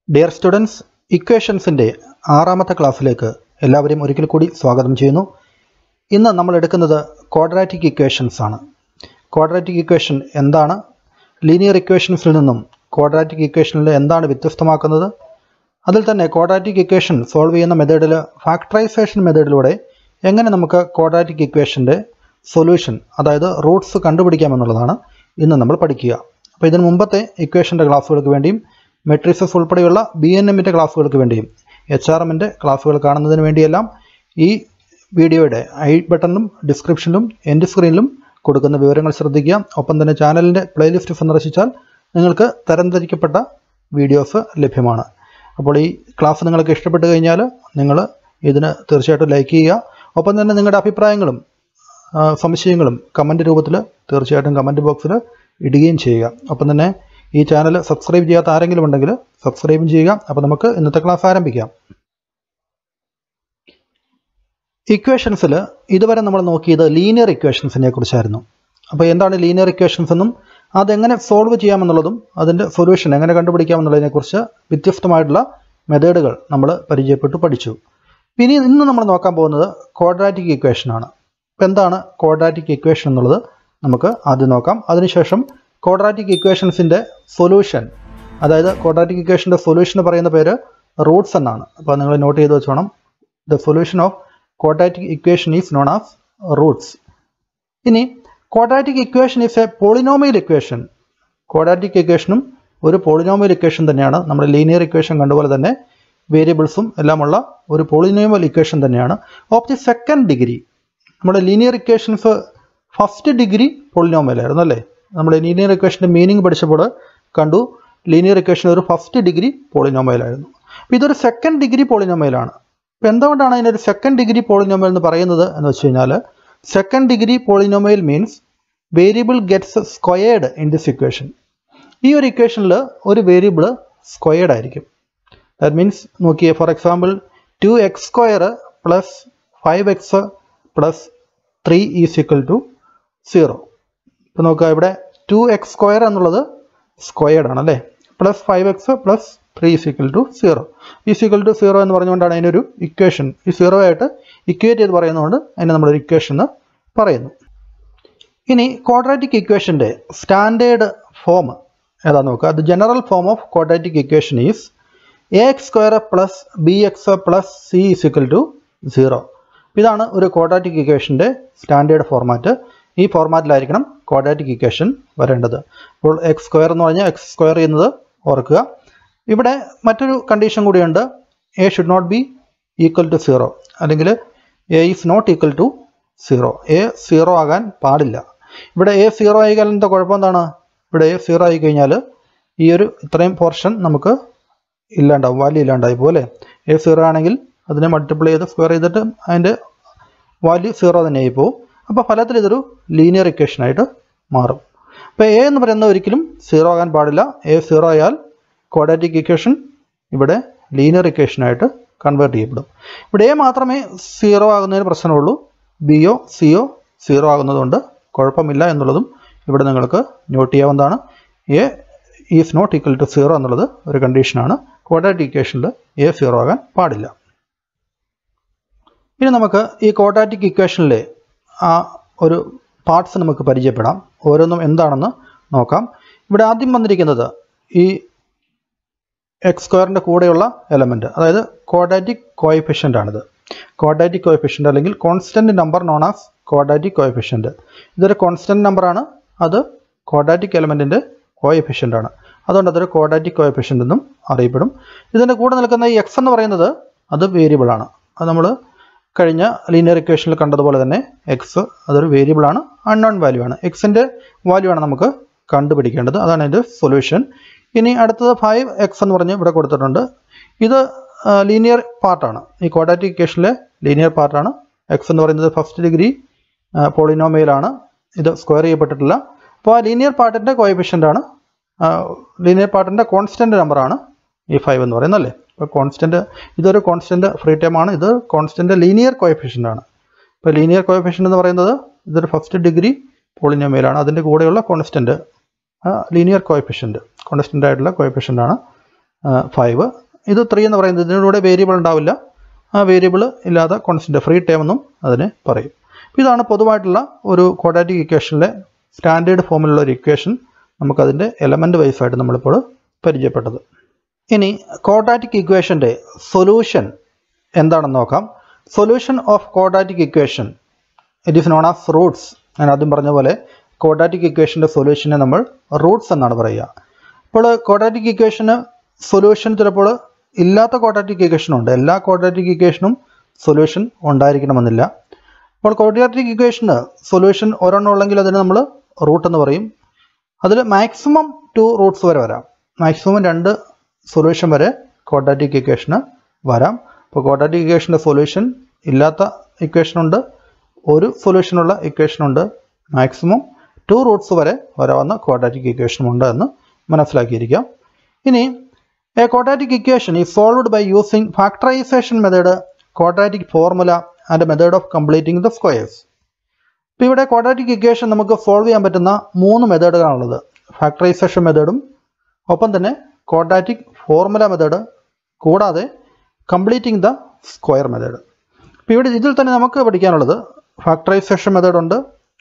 dear students ഇക്വേഷൻസിൻ്റെ ആറാമത്തെ ക്ലാസ്സിലേക്ക് എല്ലാവരെയും ഒരിക്കൽ കൂടി സ്വാഗതം ചെയ്യുന്നു ഇന്ന് നമ്മൾ എടുക്കുന്നത് ക്വാഡ്രാറ്റിക് ഇക്വേഷൻസ് ആണ് ക്വാഡ്രാറ്റിക് ഇക്വേഷൻ എന്താണ് ലീനിയർ ഇക്വേഷൻസിൽ നിന്നും ക്വാഡ്രാറ്റിക് ഇക്വേഷനിൽ എന്താണ് വ്യത്യസ്തമാക്കുന്നത് അതിൽ തന്നെ ക്വാഡ്രാറ്റിക് ഇക്വേഷൻ സോൾവ് ചെയ്യുന്ന മെത്തേഡിൽ ഫാക്ടറൈസേഷൻ മെത്തേഡിലൂടെ എങ്ങനെ നമുക്ക് ക്വാഡ്രാറ്റിക് ഇക്വേഷൻ്റെ സൊല്യൂഷൻ അതായത് റൂട്ട്സ് കണ്ടുപിടിക്കാമെന്നുള്ളതാണ് ഇന്ന് നമ്മൾ പഠിക്കുക അപ്പോൾ ഇതിന് മുമ്പത്തെ ഇക്വേഷൻ്റെ ക്ലാസ്സുകൾക്ക് വേണ്ടിയും മെട്രിസസ് ഉൾപ്പെടെയുള്ള ബി എൻ എമ്മിൻ്റെ ക്ലാസ്സുകൾക്ക് വേണ്ടിയും എച്ച് ആർ എമ്മിൻ്റെ ക്ലാസ്സുകൾ കാണുന്നതിന് വേണ്ടിയെല്ലാം ഈ വീഡിയോയുടെ ഐ ബട്ടണിലും ഡിസ്ക്രിപ്ഷനിലും എൻഡ് സ്ക്രീനിലും കൊടുക്കുന്ന വിവരങ്ങൾ ശ്രദ്ധിക്കുക ഒപ്പം തന്നെ ചാനലിൻ്റെ പ്ലേലിസ്റ്റ് സന്ദർശിച്ചാൽ നിങ്ങൾക്ക് തരംതിരിക്കപ്പെട്ട വീഡിയോസ് ലഭ്യമാണ് അപ്പോൾ ഈ ക്ലാസ് നിങ്ങൾക്ക് ഇഷ്ടപ്പെട്ട് കഴിഞ്ഞാൽ നിങ്ങൾ ഇതിന് തീർച്ചയായിട്ടും ലൈക്ക് ചെയ്യുക ഒപ്പം തന്നെ നിങ്ങളുടെ അഭിപ്രായങ്ങളും ആ, സംശയങ്ങളും കമൻറ്റ് രൂപത്തിൽ തീർച്ചയായിട്ടും കമൻറ്റ് ബോക്സിൽ ഇടുകയും ചെയ്യുക ഒപ്പം തന്നെ ഈ ചാനൽ സബ്സ്ക്രൈബ് ചെയ്യാത്ത ആരെങ്കിലും ഉണ്ടെങ്കിൽ സബ്സ്ക്രൈബും ചെയ്യുക അപ്പോൾ നമുക്ക് ഇന്നത്തെ ക്ലാസ് ആരംഭിക്കാം ഇക്വേഷൻസിൽ ഇതുവരെ നമ്മൾ നോക്കിയത് ലീനിയർ ഇക്വേഷൻസിനെ കുറിച്ചായിരുന്നു അപ്പോൾ എന്താണ് ലീനിയർ ഇക്വേഷൻസ് എന്നും അതെങ്ങനെ സോൾവ് ചെയ്യാമെന്നുള്ളതും അതിൻ്റെ സൊല്യൂഷൻ എങ്ങനെ കണ്ടുപിടിക്കാമെന്നുള്ളതിനെക്കുറിച്ച് വ്യത്യസ്തമായിട്ടുള്ള മെത്തേഡുകൾ നമ്മൾ പരിചയപ്പെട്ടു പഠിച്ചു പിന്നെ ഇന്ന് നമ്മൾ നോക്കാൻ പോകുന്നത് ക്വാഡ്രാറ്റിക് ഇക്വേഷൻ ആണ് അപ്പോൾ എന്താണ് ക്വാഡ്രാറ്റിക് ഇക്വേഷൻ എന്നുള്ളത് നമുക്ക് ആദ്യം നോക്കാം അതിനുശേഷം ക്വാഡ്രാറ്റിക് ഇക്വേഷൻസിൻ്റെ സൊല്യൂഷൻ അതായത് ക്വാഡ്രാറ്റിക് ഇക്വേഷൻ്റെ സൊല്യൂഷൻ പറയുന്ന പേര് റൂട്ട്സ് എന്നാണ് അപ്പോൾ നിങ്ങൾ നോട്ട് ചെയ്ത് വെച്ചോണം the solution of quadratic equation is known as roots ഇനി quadratic equation is a polynomial equation quadratic ഇക്വേഷനും ഒരു പോളിനോമിയൽ ഇക്വേഷൻ തന്നെയാണ് നമ്മുടെ ലീനിയർ ഇക്വേഷൻ കണ്ടുപോലെ തന്നെ വേരിയബിൾസും എല്ലാമുള്ള ഒരു പോളിനോമിയൽ ഇക്വേഷൻ തന്നെയാണ് ഓഫ് ദി സെക്കൻഡ് ഡിഗ്രി നമ്മുടെ linear equations first degree polynomial ആയിരുന്നു അല്ലേ നമ്മുടെ ലീനിയർ ഇക്വേഷൻ്റെ മീനിങ് പഠിച്ചപ്പോൾ കണ്ടു ലീനിയർ ഇക്വേഷൻ ഒരു ഫസ്റ്റ് ഡിഗ്രി പോളിനോമിയൽ ആയിരുന്നു അപ്പോൾ ഇതൊരു സെക്കൻഡ് ഡിഗ്രി പോളിനോമിയലാണ് അപ്പോൾ എന്തുകൊണ്ടാണ് അതിനൊരു സെക്കൻഡ് ഡിഗ്രി പോളിനോമിയൽ എന്ന് പറയുന്നത് എന്ന് വെച്ച് കഴിഞ്ഞാൽ second degree polynomial means variable gets squared in this equation ഈ ഒരു ഇക്വേഷനിൽ ഒരു വേരിയബിൾ സ്ക്വയേർഡ് ആയിരിക്കും ദാറ്റ് മീൻസ് നോക്കിയേ for example two x square plus five x plus three is equal to zero ഇപ്പോൾ നോക്കുക ഇവിടെ ടു എക്സ് സ്ക്വയർ എന്നുള്ളത് സ്ക്വയേർഡ് ആണ് അല്ലേ plus five x plus three is equal to zero is equal to zero എന്ന് പറഞ്ഞുകൊണ്ടാണ് അതിനൊരു equation ഈ സീറോ ആയിട്ട് ഇക്വേറ്റ് ചെയ്ത് പറയുന്നതുകൊണ്ട് അതിനെ നമ്മളൊരു ഇക്വേഷൻ എന്ന് പറയുന്നു ഇനി ക്വാഡ്രാറ്റിക് ഇക്വേഷൻ്റെ സ്റ്റാൻഡേർഡ് ഫോം ഏതാ നോക്കുക the general form of quadratic equation is a x square plus b x plus c is equal to zero ഇതാണ് ഒരു ക്വാഡ്രാറ്റിക് ഇക്വേഷൻ്റെ സ്റ്റാൻഡേർഡ് ഫോർമാറ്റ് ഈ ഫോർമാറ്റിലായിരിക്കണം ക്വാഡ്രാറ്റിക് ഇക്വേഷൻ വരേണ്ടത് അപ്പോൾ എക്സ് സ്ക്വയർ എന്ന് പറഞ്ഞാൽ എക്സ് സ്ക്വയർ ചെയ്യുന്നത് ഓർക്കുക ഇവിടെ മറ്റൊരു കണ്ടീഷൻ കൂടിയുണ്ട് a should not be equal to zero അല്ലെങ്കിൽ a is not equal to zero a zero ആകാൻ പാടില്ല ഇവിടെ എ സീറോ ആയി കഴിഞ്ഞാൽ എന്താ കുഴപ്പം എന്താണ് ഇവിടെ എ സീറോ ആയി കഴിഞ്ഞാൽ ഈ ഒരു ഇത്രയും പോർഷൻ നമുക്ക് ഇല്ലാണ്ടാവും വാല്യൂ ഇല്ലാണ്ടായി പോലെ എ സീറോ ആണെങ്കിൽ അതിനെ മൾട്ടിപ്ലൈ ചെയ്ത് സ്ക്വയർ ചെയ്തിട്ട് അതിൻ്റെ വാല്യൂ സീറോ തന്നെയായി പോകും അപ്പോൾ ഫലത്തിൽ ഇതൊരു ലീനിയർ ഇക്വേഷൻ ആയിട്ട് മാറും അപ്പോൾ എ എന്ന് പറയുന്നത് ഒരിക്കലും സീറോ ആകാൻ പാടില്ല എ സീറോ ആയാൽ ക്വാഡ്രാറ്റിക് ഇക്വേഷൻ ഇവിടെ ലീനിയർ ഇക്വേഷനായിട്ട് കൺവേർട്ട് ചെയ്യപ്പെടും ഇവിടെ എ മാത്രമേ സീറോ ആകുന്നതിന് പ്രശ്നമുള്ളൂ ബിയോ സിയോ സീറോ ആകുന്നതുകൊണ്ട് കുഴപ്പമില്ല എന്നുള്ളതും ഇവിടെ നിങ്ങൾക്ക് നോട്ട് ചെയ്യാവുന്നതാണ് a is not equal to zero എന്നുള്ളത് ഒരു കണ്ടീഷനാണ് ക്വാഡ്രാറ്റിക് ഇക്വേഷനിൽ എ സീറോ ആകാൻ പാടില്ല ഇനി നമുക്ക് ഈ ക്വാഡ്രാറ്റിക് ഇക്വേഷനിലെ ആ ഒരു പാർട്സ് നമുക്ക് പരിചയപ്പെടാം ഓരോന്നും എന്താണെന്ന് നോക്കാം ഇവിടെ ആദ്യം വന്നിരിക്കുന്നത് ഈ എക്സ് സ്ക്വയറിൻ്റെ കൂടെയുള്ള എലമെൻറ്റ് അതായത് ക്വാഡ്രാറ്റിക് കോയഫിഷ്യൻ്റ് ആണിത് ക്വാഡ്രാറ്റിക് കോയഫിഷ്യൻ്റ് അല്ലെങ്കിൽ constant number known as quadratic coefficient ഇതൊരു കോൺസ്റ്റൻറ്റ് നമ്പറാണ് അത് ക്വാഡ്രാറ്റിക് എലമെൻറ്റിൻ്റെ കോയഫിഷ്യൻ്റ് ആണ് അതുകൊണ്ട് അതൊരു ക്വാഡ്രാറ്റിക് കോയഫിഷ്യൻ്റ് എന്നും അറിയപ്പെടും ഇതിൻ്റെ കൂടെ നിൽക്കുന്ന ഈ എക്സ് എന്ന് പറയുന്നത് അത് വേരിയബിൾ ആണ് അത് നമ്മൾ കഴിഞ്ഞ ലീനിയർ ഇക്വേഷനിൽ കണ്ടതുപോലെ തന്നെ എക്സ് അതൊരു വേരിയബിൾ ആണ് അൺനോൺ വാല്യൂ ആണ് എക്സിൻ്റെ വാല്യൂ ആണ് നമുക്ക് കണ്ടുപിടിക്കേണ്ടത് അതാണ് അതിൻ്റെ സൊല്യൂഷൻ ഇനി അടുത്തത് ഫൈവ് എക്സ് എന്ന് പറഞ്ഞ് ഇവിടെ കൊടുത്തിട്ടുണ്ട് ഇത് ലീനിയർ പാർട്ടാണ് ഈ ക്വാഡ്രാറ്റിക് ഇക്വേഷനിലെ ലീനിയർ പാർട്ടാണ് എക്സ് എന്ന് പറയുന്നത് ഫസ്റ്റ് ഡിഗ്രി പോളിനോമയിലാണ് ഇത് സ്ക്വയർ ചെയ്യപ്പെട്ടിട്ടില്ല അപ്പോൾ ആ ലീനിയർ പാർട്ടിൻ്റെ കോയഫിഷ്യൻ്റ് ആണ് ലീനിയർ പാർട്ടിൻ്റെ കോൺസ്റ്റൻറ്റ് നമ്പറാണ് ഈ ഫൈവ് എന്ന് പറയുന്നത് അല്ലേ ഇപ്പോൾ കോൺസ്റ്റൻറ്റ് ഇതൊരു കോൺസ്റ്റൻറ്റ് ഫ്രീ ടൈം ആണ് ഇത് കോൺസ്റ്റൻറ്റ് ലീനിയർ കോയഫിഷ്യൻ്റ് ആണ് ഇപ്പോൾ ലീനിയർ കോയഫിഷ്യൻ്റ് എന്ന് പറയുന്നത് ഇതൊരു ഫസ്റ്റ് ഡിഗ്രി പോളിനോമിയലാണ് അതിൻ്റെ കൂടെയുള്ള കോൺസ്റ്റൻറ്റ് ലീനിയർ കോയഫിഷ്യൻ്റ് കോൺസ്റ്റൻ്റ് ആയിട്ടുള്ള കോയഫിഷ്യൻ്റ് ആണ് ഫൈവ് ഇത് ത്രീ എന്ന് പറയുന്നത് ഇതിനൂടെ വേരിയബിൾ ഉണ്ടാവില്ല ആ വേരിയബിൾ ഇല്ലാതെ കോൺസ്റ്റൻ്റ് ഫ്രീ ടൈം എന്നും അതിനെ പറയും അപ്പോൾ ഇതാണ് പൊതുവായിട്ടുള്ള ഒരു ക്വാഡ്രാറ്റിക് ഇക്വേഷനിലെ സ്റ്റാൻഡേർഡ് ഫോമിലുള്ള ഒരു ഇക്വേഷൻ നമുക്കതിൻ്റെ എലമെൻറ്റ് വൈസ് ആയിട്ട് നമ്മളിപ്പോൾ പരിചയപ്പെട്ടത് ഇനി ക്വാഡ്രാറ്റിക് ഇക്വേഷൻ്റെ സൊല്യൂഷൻ എന്താണെന്ന് നോക്കാം solution of quadratic equation it is known as roots ഞാൻ ആദ്യം പറഞ്ഞ പോലെ ക്വാഡ്രാറ്റിക് ഇക്വേഷൻ്റെ സൊല്യൂഷനെ നമ്മൾ റൂട്ട്സ് എന്നാണ് പറയുക അപ്പോൾ ക്വാഡ്രാറ്റിക് ഇക്വേഷന് സൊല്യൂഷൻ ചിലപ്പോൾ ഇല്ലാത്ത ക്വാഡ്രാറ്റിക് ഇക്വേഷനുണ്ട് എല്ലാ ക്വാഡ്രാറ്റിക് ഇക്വേഷനും സൊല്യൂഷൻ ഉണ്ടായിരിക്കണമെന്നില്ല അപ്പോൾ ക്വാഡ്രാറ്റിക് ഇക്വേഷന് സൊല്യൂഷൻ ഒരെണ്ണം ഉള്ളെങ്കിൽ അതിന് നമ്മൾ റൂട്ട് എന്ന് പറയും അതിൽ മാക്സിമം ടു റൂട്ട്സ് വരെ വരാം മാക്സിമം രണ്ട് സൊല്യൂഷൻ വരെ ക്വാഡ്രാറ്റിക് ഇക്വേഷന് വരാം അപ്പോൾ ക്വാഡ്രാറ്റിക് ഇക്വേഷൻ്റെ സൊല്യൂഷൻ ഇല്ലാത്ത ഇക്വേഷനുണ്ട് ഒരു സൊല്യൂഷനുള്ള ഇക്വേഷനുണ്ട് മാക്സിമം ടു റൂട്ട്സ് വരെ വരാവുന്ന ക്വാഡ്രാറ്റിക് ഇക്വേഷനുമുണ്ട് എന്ന് മനസ്സിലാക്കിയിരിക്കാം ഇനി എ ക്വാഡ്രാറ്റിക് ഇക്വേഷൻ ഈ solved by using factorisation method quadratic formula and method of completing the squares ഇപ്പോൾ ഇവിടെ ക്വാഡ്രാറ്റിക് ഇക്വേഷൻ നമുക്ക് സോൾവ് ചെയ്യാൻ പറ്റുന്ന മൂന്ന് മെത്തേഡുകളാണുള്ളത് ഫാക്ടറൈസേഷൻ മെത്തേഡും ഒപ്പം തന്നെ ക്വാഡ്രാറ്റിക് ഫോർമുല മെത്തേഡ് കൂടാതെ കംപ്ലീറ്റിംഗ് ദ സ്ക്വയർ മെത്തേഡ് ഇപ്പോൾ ഇവിടെ ഇതിൽ തന്നെ നമുക്ക് പഠിക്കാനുള്ളത് ഫാക്ടറൈസേഷൻ മെത്തേഡ് ഉണ്ട്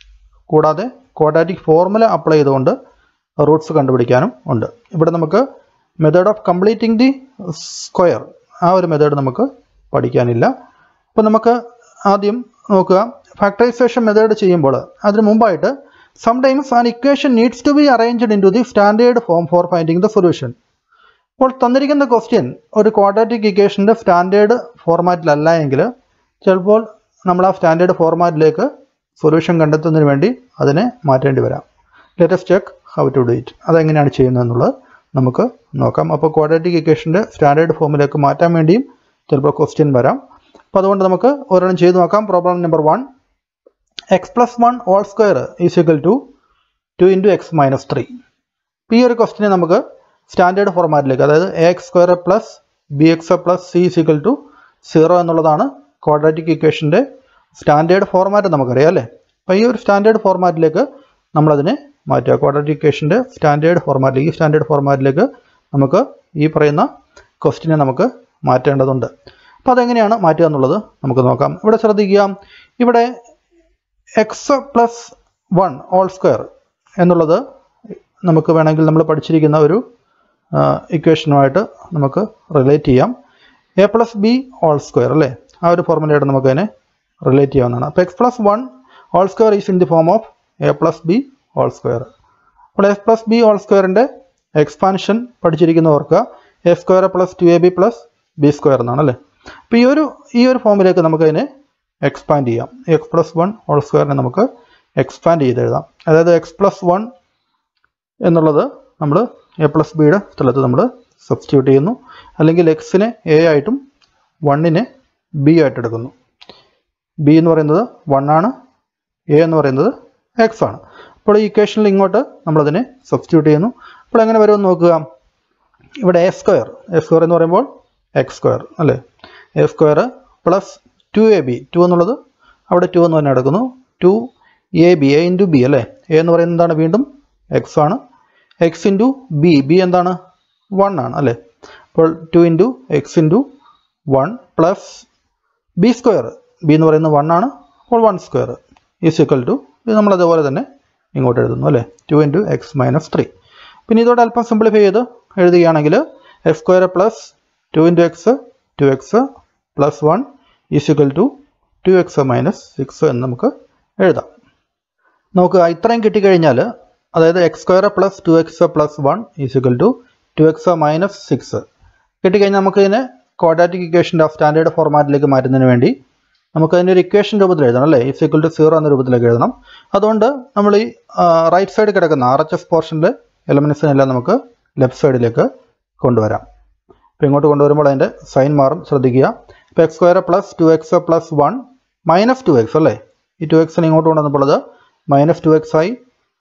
കൂടാതെ ക്വാഡ്രാറ്റിക് ഫോർമുല അപ്ലൈ ചെയ്തുകൊണ്ട് റൂട്ട്സ് കണ്ടുപിടിക്കാനും ഉണ്ട് ഇവിടെ നമുക്ക് method of completing the square ആ ഒരു മെത്തേഡ് നമുക്ക് പഠിക്കാനില്ല അപ്പോൾ നമുക്ക് ആദ്യം നോക്കുക ഫാക്ടറൈസേഷൻ മെത്തേഡ് ചെയ്യുമ്പോൾ അതിന് മുമ്പായിട്ട് sometimes an equation needs to be arranged into the standard form for finding the solution അപ്പോൾ തന്നിരിക്കുന്ന ക്വസ്റ്റ്യൻ ഒരു ക്വാഡ്രാറ്റിക് ഇക്വേഷൻ്റെ സ്റ്റാൻഡേർഡ് ഫോർമാറ്റിലല്ല എങ്കിൽ ചിലപ്പോൾ നമ്മൾ ആ സ്റ്റാൻഡേർഡ് ഫോർമാറ്റിലേക്ക് സൊല്യൂഷൻ കണ്ടെത്തുന്നതിന് വേണ്ടി അതിനെ മാറ്റേണ്ടി വരാം let us check how to do it അതെങ്ങനെയാണ് ചെയ്യുന്നത് എന്നുള്ളത് നമുക്ക് നോക്കാം അപ്പോൾ ക്വാഡ്രാറ്റിക് ഇക്വേഷൻ്റെ സ്റ്റാൻഡേർഡ് ഫോമിലേക്ക് മാറ്റാൻ വേണ്ടിയും ചിലപ്പോൾ ക്വസ്റ്റ്യൻ വരാം അപ്പോൾ അതുകൊണ്ട് നമുക്ക് ഒരെണ്ണം ചെയ്ത് നോക്കാം problem number one x plus one whole square is equal to two into x minus three ഈ ഒരു ക്വസ്റ്റിനെ നമുക്ക് സ്റ്റാൻഡേർഡ് ഫോർമാറ്റിലേക്ക് അതായത് a x square plus b x plus c is equal to zero എന്നുള്ളതാണ് ക്വാഡ്രാറ്റിക് ഇക്വേഷൻ്റെ സ്റ്റാൻഡേർഡ് ഫോർമാറ്റ് നമുക്കറിയാം അല്ലേ അപ്പോൾ ഈ ഒരു സ്റ്റാൻഡേർഡ് ഫോർമാറ്റിലേക്ക് നമ്മളതിനെ മാറ്റുക ക്വാഡ്രാറ്റിക് ഇക്വേഷൻ്റെ സ്റ്റാൻഡേർഡ് ഫോർമാറ്റിലേക്ക് ഈ സ്റ്റാൻഡേർഡ് ഫോർമാറ്റിലേക്ക് നമുക്ക് ഈ പറയുന്ന ക്വസ്റ്റിനെ നമുക്ക് മാറ്റേണ്ടതുണ്ട് അപ്പോൾ അതെങ്ങനെയാണ് മാറ്റുക എന്നുള്ളത് നമുക്ക് നോക്കാം ഇവിടെ ശ്രദ്ധിക്കുക ഇവിടെ x plus one whole square എന്നുള്ളത് നമുക്ക് വേണമെങ്കിൽ നമ്മൾ പഠിച്ചിരിക്കുന്ന ഒരു ഇക്വേഷനുമായിട്ട് നമുക്ക് റിലേറ്റ് ചെയ്യാം a plus b whole square അല്ലേ ആ ഒരു ഫോർമുലയായിട്ട് നമുക്കതിനെ റിലേറ്റ് ചെയ്യാവുന്നതാണ് അപ്പോൾ x plus one whole square is in the form of a plus b whole square അപ്പോൾ എഫ് പ്ലസ് ബി ഓൾ സ്ക്വയറിൻ്റെ എക്സ്പാൻഷൻ പഠിച്ചിരിക്കുന്നവർക്ക് a square plus two a b plus b square എന്നാണ് അല്ലേ അപ്പോൾ ഈ ഒരു ഈ ഒരു ഫോമിലേക്ക് നമുക്കതിനെ എക്സ്പാൻഡ് ചെയ്യാം എക്സ് പ്ലസ് വൺ ഹോൾ സ്ക്വയറിനെ നമുക്ക് എക്സ്പാൻഡ് ചെയ്ത് എഴുതാം അതായത് എക്സ് പ്ലസ് വൺ എന്നുള്ളത് നമ്മൾ എ പ്ലസ് ബിയുടെ സ്ഥലത്ത് നമ്മൾ സബ്സ്റ്റിറ്റ്യൂട്ട് ചെയ്യുന്നു അല്ലെങ്കിൽ എക്സിനെ എ ആയിട്ടും വണ്ണിനെ ബി ആയിട്ട് എടുക്കുന്നു ബി എന്ന് പറയുന്നത് വൺ ആണ് എ എന്ന് പറയുന്നത് എക്സ് ആണ് അപ്പോൾ ഈ ഇക്വേഷനിൽ ഇങ്ങോട്ട് നമ്മളതിനെ സബ്സ്റ്റിറ്റ്യൂട്ട് ചെയ്യുന്നു അപ്പോൾ എങ്ങനെ വരുമെന്ന് നോക്കുക ഇവിടെ എ സ്ക്വയർ എ സ്ക്വയർ എന്ന് പറയുമ്പോൾ എക്സ് സ്ക്വയർ അല്ലേ a square plus two a b two എന്നുള്ളത് അവിടെ ടു എന്ന് തന്നെ എടുക്കുന്നു two a b a into b അല്ലേ എ എന്ന് പറയുന്നത് എന്താണ് വീണ്ടും എക്സ് ആണ് എക്സ് ഇൻറ്റു ബി ബി എന്താണ് വൺ ആണ് അല്ലേ അപ്പോൾ two into x into one plus b square b എന്ന് പറയുന്നത് വൺ ആണ് അപ്പോൾ one square is equal to ഇത് നമ്മൾ അതേപോലെ തന്നെ ഇങ്ങോട്ട് എഴുതുന്നു അല്ലേ two into x minus three പിന്നെ ഇതോടെ അല്പം സിംപ്ലിഫൈ ചെയ്ത് എഴുതുകയാണെങ്കിൽ x square plus two into x two x plus one is equal to two x minus six എന്ന് നമുക്ക് എഴുതാം നമുക്ക് ഇത്രയും കിട്ടിക്കഴിഞ്ഞാൽ അതായത് x square plus two x plus one is equal to two x minus six കിട്ടിക്കഴിഞ്ഞാൽ നമുക്ക് ഇതിനെ ക്വാഡ്രാറ്റിക് ഇക്വേഷൻ്റെ സ്റ്റാൻഡേർഡ് ഫോർമാറ്റിലേക്ക് മാറ്റുന്നതിന് വേണ്ടി നമുക്ക് അതിൻ്റെ ഒരു ഇക്വേഷൻ രൂപത്തിൽ എഴുതണം അല്ലേ ഈസ് ഈക്വൽ ടു സീറോ എന്ന രൂപത്തിലേക്ക് എഴുതണം അതുകൊണ്ട് നമ്മൾ ഈ റൈറ്റ് സൈഡ് കിടക്കുന്ന ആർ എച്ച് എസ് പോർഷനിൽ എലമെൻസിനെല്ലാം നമുക്ക് ലെഫ്റ്റ് സൈഡിലേക്ക് കൊണ്ടുവരാം അപ്പോൾ ഇങ്ങോട്ട് കൊണ്ടുവരുമ്പോൾ അതിൻ്റെ സൈൻ മാറും ശ്രദ്ധിക്കുക ഇപ്പോൾ x square plus two x plus one minus two x അല്ലേ ഈ ടു എക്സിനെ ഇങ്ങോട്ട് കൊണ്ടുവന്നപ്പോൾ അത് മൈനസ് ടു എക്സ് ആയി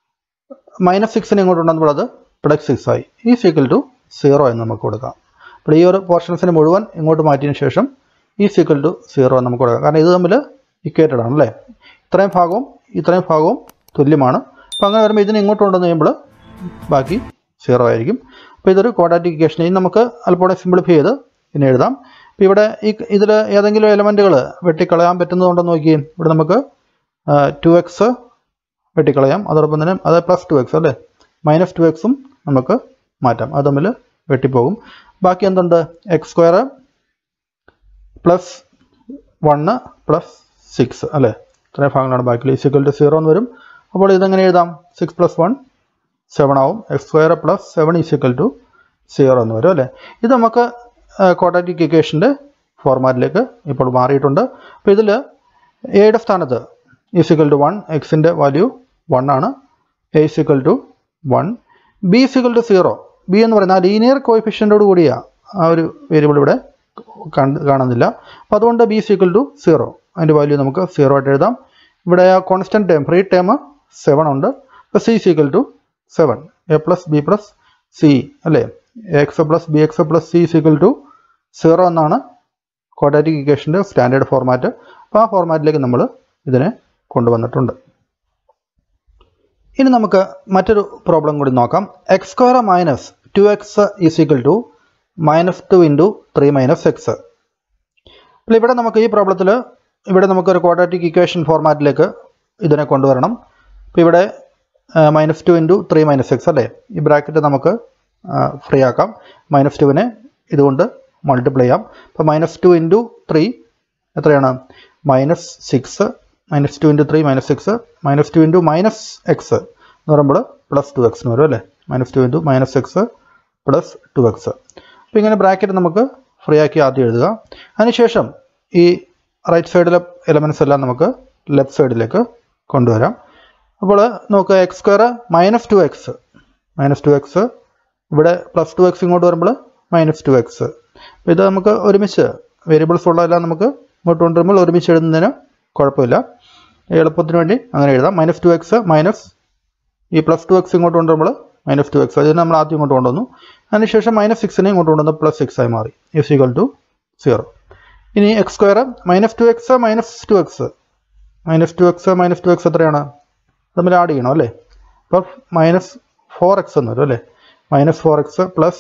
മൈനസ് സിക്സിനെ ഇങ്ങോട്ട് കൊണ്ടുവന്നപ്പോൾ അത് പ്ലസ് സിക്സ് ആയി ഈ സീക്വൽ ടു സീറോ എന്ന് നമുക്ക് കൊടുക്കാം അപ്പോൾ ഈ ഒരു പോർഷൻസിന് മുഴുവൻ ഇങ്ങോട്ട് മാറ്റിയതിന് ശേഷം ഈ സീക്വൽ ടു സീറോ എന്ന് നമുക്ക് കൊടുക്കാം കാരണം ഇത് തമ്മിൽ ഇക്വേറ്റഡ് ആണ് അല്ലേ ഇത്രയും ഭാഗവും ഇത്രയും ഭാഗവും തുല്യമാണ് അപ്പോൾ അങ്ങനെ വരുമ്പോൾ ഇതിനെ ഇങ്ങോട്ട് കൊണ്ടുവന്ന് കഴിയുമ്പോൾ ബാക്കി സീറോ ആയിരിക്കും അപ്പോൾ ഇതൊരു ക്വാഡ്രാറ്റിക് ഇക്വേഷൻ ഇനി നമുക്ക് അല്പം സിംപ്ലിഫൈ ചെയ്ത് പിന്നെ എഴുതാം അപ്പോൾ ഇവിടെ ഈ ഇതിൽ ഏതെങ്കിലും എലമെൻറ്റുകൾ വെട്ടിക്കളയാൻ പറ്റുന്നതുകൊണ്ടോ നോക്കിയേ ഇവിടെ നമുക്ക് ടു എക്സ് വെട്ടിക്കളയാം അതോടൊപ്പം തന്നെ അത് പ്ലസ് ടു എക്സ് അല്ലേ മൈനസ് ടു എക്സും നമുക്ക് മാറ്റാം അത് തമ്മിൽ വെട്ടിപ്പോകും ബാക്കി എന്തുണ്ട് x square plus one plus six അല്ലേ ഇത്രയും ഭാഗങ്ങളാണ് ബാക്കി ഈക്വൽ ടു സീറോ എന്ന് വരും അപ്പോൾ ഇതെങ്ങനെ എഴുതാം സിക്സ് പ്ലസ് വൺ സെവൻ ആവും x square plus seven equal to zero എന്ന് വരും അല്ലേ ഇത് നമുക്ക് ക്വാഡ്രാറ്റിക് ഇക്വേഷൻ്റെ ഫോർമാറ്റിലേക്ക് ഇപ്പോൾ മാറിയിട്ടുണ്ട് അപ്പോൾ ഇതിൽ എയുടെ സ്ഥാനത്ത് ഈസിക്കൽ ടു വൺ എക്സിൻ്റെ വാല്യൂ വൺ ആണ് a is equal to one b is equal to zero b എന്ന് പറയുന്ന ആ ലീനിയർ കോയിഫിഷ്യൻ്റോട് കൂടിയ ആ ഒരു വേരിയബിൾ ഇവിടെ കണ്ട് കാണുന്നില്ല അപ്പോൾ അതുകൊണ്ട് ബി ഈസിക്കൽ ടു സീറോ അതിൻ്റെ വാല്യൂ നമുക്ക് സീറോ ആയിട്ട് എഴുതാം ഇവിടെ constant term free term seven ഉണ്ട് അപ്പോൾ c is equal to seven a plus b plus c അല്ലേ x plus b x plus c is equal to zero എന്നാണ് ക്വാഡ്രാറ്റിക് ഇക്വേഷൻ്റെ സ്റ്റാൻഡേർഡ് ഫോർമാറ്റ് അപ്പോൾ ആ ഫോർമാറ്റിലേക്ക് നമ്മൾ ഇതിനെ കൊണ്ടുവന്നിട്ടുണ്ട് ഇനി നമുക്ക് മറ്റൊരു പ്രോബ്ലം കൂടി നോക്കാം x square minus two x is equal to minus two into three minus x അപ്പോൾ ഇവിടെ നമുക്ക് ഈ പ്രോബ്ലത്തിൽ ഇവിടെ നമുക്കൊരു ക്വാഡ്രാറ്റിക് ഇക്വേഷൻ ഫോർമാറ്റിലേക്ക് ഇതിനെ കൊണ്ടുവരണം അപ്പോൾ ഇവിടെ minus two into three minus x അല്ലേ ഈ ബ്രാക്കറ്റ് നമുക്ക് ഫ്രീ ആക്കാം മൈനസ് ടുവിനെ ഇതുകൊണ്ട് മൾട്ടിപ്ലൈ ചെയ്യാം അപ്പോൾ മൈനസ് ടു ഇൻറ്റു ത്രീ എത്രയാണ് minus six minus two into three minus six minus two into minus x എന്ന് പറയുമ്പോൾ പ്ലസ് ടു എക്സ് എന്ന് വരും അല്ലേ minus two into minus x plus two x അപ്പോൾ ഇങ്ങനെ ബ്രാക്കറ്റ് നമുക്ക് ഫ്രീ ആക്കി ആദ്യം എഴുതുക അതിനുശേഷം ഈ റൈറ്റ് സൈഡിലെ എലമെൻറ്റ്സ് എല്ലാം നമുക്ക് ലെഫ്റ്റ് സൈഡിലേക്ക് കൊണ്ടുവരാം അപ്പോൾ നോക്കുക x square minus two x minus two x ഇവിടെ പ്ലസ് ടു എക്സ് ഇങ്ങോട്ട് വരുമ്പോൾ മൈനസ് ടു എക്സ് അപ്പോൾ ഇത് നമുക്ക് ഒരുമിച്ച് വേരിയബിൾസ് ഉള്ളതെല്ലാം നമുക്ക് ഇങ്ങോട്ട് കൊണ്ടുവരുമ്പോൾ ഒരുമിച്ച് എഴുതുന്നതിന് കുഴപ്പമില്ല എളുപ്പത്തിന് വേണ്ടി അങ്ങനെ എഴുതാം മൈനസ് ടു എക്സ് മൈനസ് ഈ പ്ലസ് ടു എക്സ് ഇങ്ങോട്ട് കൊണ്ടുവരുമ്പോൾ മൈനസ് ടു എക്സ് അതിന് നമ്മൾ ആദ്യം ഇങ്ങോട്ട് കൊണ്ടുവന്നു അതിനുശേഷം മൈനസ് സിക്സിനെ ഇങ്ങോട്ട് കൊണ്ടുവന്ന് പ്ലസ് സിക്സ് ആയി മാറി ഇസ് ഈക്വൽ ടു സീറോ ഇനി x square minus two x minus two x minus two x minus two x എത്രയാണ് തമ്മിൽ ആഡ് ചെയ്യണം അല്ലേ അപ്പോൾ മൈനസ് ഫോർ എക്സ് എന്ന് വരും അല്ലേ minus four x plus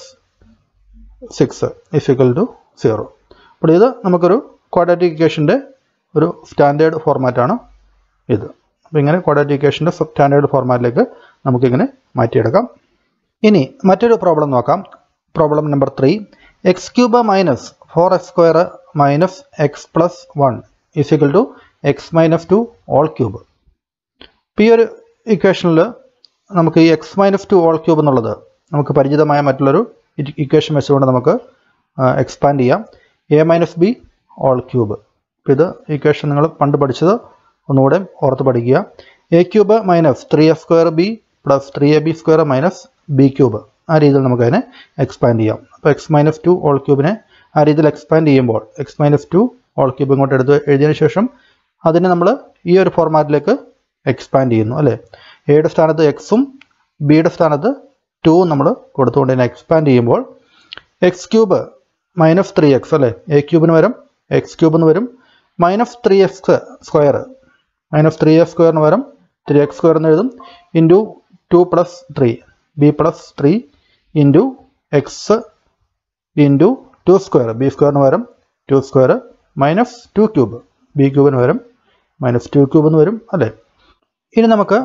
six is equal to zero അപ്പോൾ ഇത് നമുക്കൊരു ക്വാഡ്രാറ്റിക് ഇക്വേഷൻ്റെ ഒരു സ്റ്റാൻഡേർഡ് ഫോർമാറ്റാണ് ഇത് അപ്പോൾ ഇങ്ങനെ ക്വാഡ്രാറ്റിക് ഇക്വേഷൻ്റെ സ്റ്റാൻഡേർഡ് ഫോർമാറ്റിലേക്ക് നമുക്കിങ്ങനെ മാറ്റിയെടുക്കാം ഇനി മറ്റൊരു പ്രോബ്ലം നോക്കാം problem number three x cube minus four x square minus x plus one is equal to x minus two whole cube ഇപ്പോൾ ഈ ഒരു ഇക്വേഷനിൽ നമുക്ക് ഈ x minus two whole cube എന്നുള്ളത് നമുക്ക് പരിചിതമായ മറ്റുള്ളൊരു ഇക്വേഷൻ വെച്ചുകൊണ്ട് നമുക്ക് എക്സ്പാൻഡ് ചെയ്യാം a minus b whole cube അപ്പോൾ ഇത് ഇക്വേഷൻ നിങ്ങൾ പണ്ട് പഠിച്ചത് ഒന്നുകൂടെ ഓർത്ത് പഠിക്കുക a cube minus three f square b plus three a b square minus b cube ആ രീതിയിൽ നമുക്കതിനെ എക്സ്പാൻഡ് ചെയ്യാം അപ്പോൾ എക്സ് മൈനസ് ടു ഓൾ ക്യൂബിനെ ആ രീതിയിൽ എക്സ്പാൻഡ് ചെയ്യുമ്പോൾ x minus two whole cube ഇങ്ങോട്ട് എടുത്ത് എഴുതിയതിന് ശേഷം അതിനെ നമ്മൾ ഈ ഒരു ഫോർമാറ്റിലേക്ക് എക്സ്പാൻഡ് ചെയ്യുന്നു അല്ലേ എയുടെ സ്ഥാനത്ത് എക്സും ബിയുടെ സ്ഥാനത്ത് ടൂവും നമ്മൾ കൊടുത്തുകൊണ്ട് തന്നെ എക്സ്പാൻഡ് ചെയ്യുമ്പോൾ x cube minus three x അല്ലേ എ ക്യൂബിന് വരും എക്സ് ക്യൂബ് എന്ന് വരും minus three x square minus three x സ്ക്വയറിന് വരും ത്രീ എക്സ് സ്ക്വയർ എന്ന് എഴുതും into two plus three b plus three into x into two square b സ്ക്വയറിന് വരും two square minus two cube b ക്യൂബിന് വരും മൈനസ് ടു ക്യൂബ് എന്ന് വരും അല്ലേ ഇനി നമുക്ക്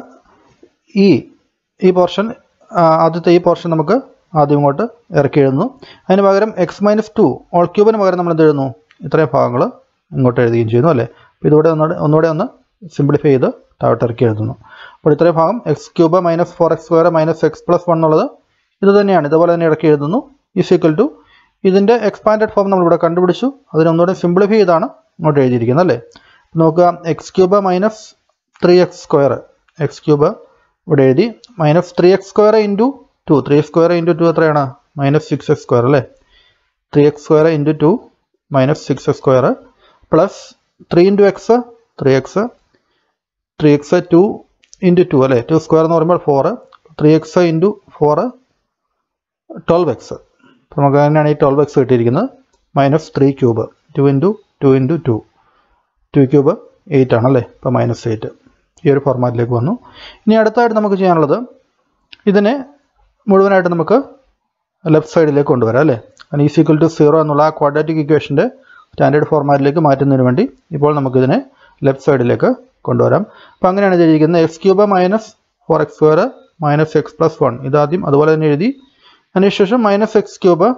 ഈ ഈ പോർഷൻ ആദ്യത്തെ ഈ പോർഷൻ നമുക്ക് ആദ്യം ഇങ്ങോട്ട് ഇറക്കി എഴുതുന്നു അതിന് പകരം എക്സ് മൈനസ് ടു ഓൾ ക്യൂബിന് പകരം നമ്മൾ എന്ത് എഴുതുന്നു ഇത്രയും ഭാഗങ്ങൾ ഇങ്ങോട്ട് എഴുതുകയും ചെയ്യുന്നു അല്ലേ അപ്പോൾ ഇതുകൂടെ ഒന്നുകൂടെ ഒന്നുകൂടെ ഒന്ന് സിംപ്ലിഫൈ ചെയ്ത് താഴോട്ട് ഇറക്കി എഴുതുന്നു അപ്പോൾ ഇത്രയും ഭാഗം x cube minus four x square minus x plus one എന്നുള്ളത് ഇത് തന്നെയാണ് ഇതുപോലെ തന്നെ ഇറക്കി എഴുതുന്നു ഈസ് ഈക്വൽ ടു ഇതിൻ്റെ എക്സ്പാൻഡഡ് ഫോം നമ്മളിവിടെ കണ്ടുപിടിച്ചു അതിനെ ഒന്നുകൂടെ സിംപ്ലിഫൈ ചെയ്താണ് ഇങ്ങോട്ട് എഴുതിയിരിക്കുന്നത് അല്ലേ നോക്കുക x cube minus three x square x cube ഇവിടെ എഴുതി minus three x square into two three square into two എത്രയാണ് മൈനസ് സിക്സ് എക്സ് സ്ക്വയർ അല്ലേ three x square into two minus six x square plus three into x three x three x two into two അല്ലേ two square എന്ന് പറയുമ്പോൾ four three x into four twelve x അപ്പോൾ നമുക്ക് തന്നെയാണ് ഈ twelve x കിട്ടിയിരിക്കുന്നത് minus three cube two into two into two two cube eight ആണല്ലേ ഇപ്പോൾ മൈനസ് എയ്റ്റ് ഈ ഒരു ഫോർമാറ്റിലേക്ക് വന്നു ഇനി അടുത്തായിട്ട് നമുക്ക് ചെയ്യാനുള്ളത് ഇതിനെ മുഴുവനായിട്ട് നമുക്ക് ലെഫ്റ്റ് സൈഡിലേക്ക് കൊണ്ടുവരാം അല്ലേ കാരണം ഈസ് ഈക്വൽ ടു സീറോ എന്നുള്ള ആ ക്വാഡ്രാറ്റിക് ഇക്വേഷൻ്റെ സ്റ്റാൻഡേർഡ് ഫോർമാറ്റിലേക്ക് മാറ്റുന്നതിന് വേണ്ടി ഇപ്പോൾ നമുക്കിതിനെ ലെഫ്റ്റ് സൈഡിലേക്ക് കൊണ്ടുവരാം അപ്പോൾ അങ്ങനെയാണ് ചെയ്തിരിക്കുന്നത് x cube minus four x square minus x plus one ഇതാദ്യം അതുപോലെ തന്നെ എഴുതി അതിനുശേഷം minus x cube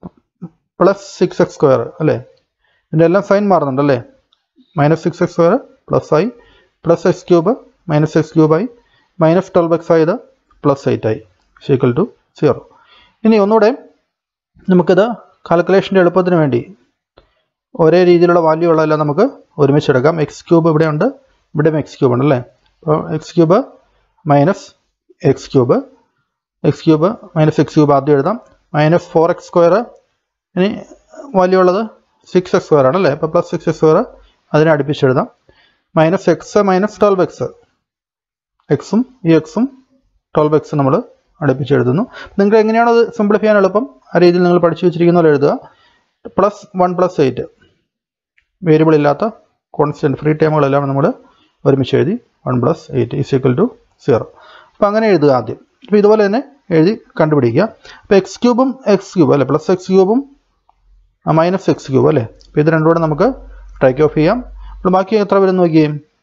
plus six x square അല്ലേ ഇതിൻ്റെ എല്ലാം സൈൻ മാറുന്നുണ്ട് അല്ലേ minus six x square plus ആയി plus x cube minus x ക്യൂബായി മൈനസ് ട്വൽവ് എക്സ് ആയത് പ്ലസ് എയ്റ്റ് ആയി ഈക്വൽ ടു സീറോ ഇനി ഒന്നുകൂടെ നമുക്കിത് കാൽക്കുലേഷൻ്റെ എളുപ്പത്തിന് വേണ്ടി ഒരേ രീതിയിലുള്ള വാല്യൂ ഉള്ളതെല്ലാം നമുക്ക് ഒരുമിച്ചെടുക്കാം എക്സ് ക്യൂബ് ഇവിടെയുണ്ട് ഇവിടെയും എക്സ് ക്യൂബ് ഉണ്ട് അല്ലേ അപ്പോൾ x cube minus x cube x cube minus x cube ആദ്യം എഴുതാം മൈനസ് ഫോർ എക്സ് സ്ക്വയർ ഇനി വാല്യൂ ഉള്ളത് സിക്സ് എക്സ് സ്ക്വയർ ആണ് അല്ലേ അപ്പോൾ പ്ലസ് സിക്സ് എക്സ് സ്ക്വയർ അതിനെ അടുപ്പിച്ചെഴുതാം minus x minus twelve x എക്സും ഈ എക്സും ട്വൽവ് എക്സ് നമ്മൾ അടുപ്പിച്ചെഴുതുന്നു നിങ്ങൾക്ക് എങ്ങനെയാണോ അത് സിംപ്ലിഫൈ ചെയ്യാൻ എളുപ്പം ആ രീതിയിൽ നിങ്ങൾ പഠിച്ചു വെച്ചിരിക്കുന്ന പോലെ എഴുതുക plus one plus eight variable ഇല്ലാത്ത കോൺസ്റ്റൻറ്റ് ഫ്രീ ടൈമുകളെല്ലാം നമ്മൾ ഒരുമിച്ച് എഴുതി one plus eight is equal to zero അപ്പോൾ അങ്ങനെ എഴുതുക ആദ്യം അപ്പോൾ ഇതുപോലെ തന്നെ എഴുതി കണ്ടുപിടിക്കുക അപ്പോൾ എക്സ് ക്യൂബും എക്സ് ക്യൂബ് അല്ലേ പ്ലസ് എക്സ് ക്യൂബും മൈനസ് എക്സ് ക്യൂബ് അല്ലേ അപ്പോൾ ഇത് രണ്ടും കൂടെ നമുക്ക് ടേക്ക് ഓഫ് ചെയ്യാം അപ്പോൾ ബാക്കി എത്ര വരും നോക്കിയേ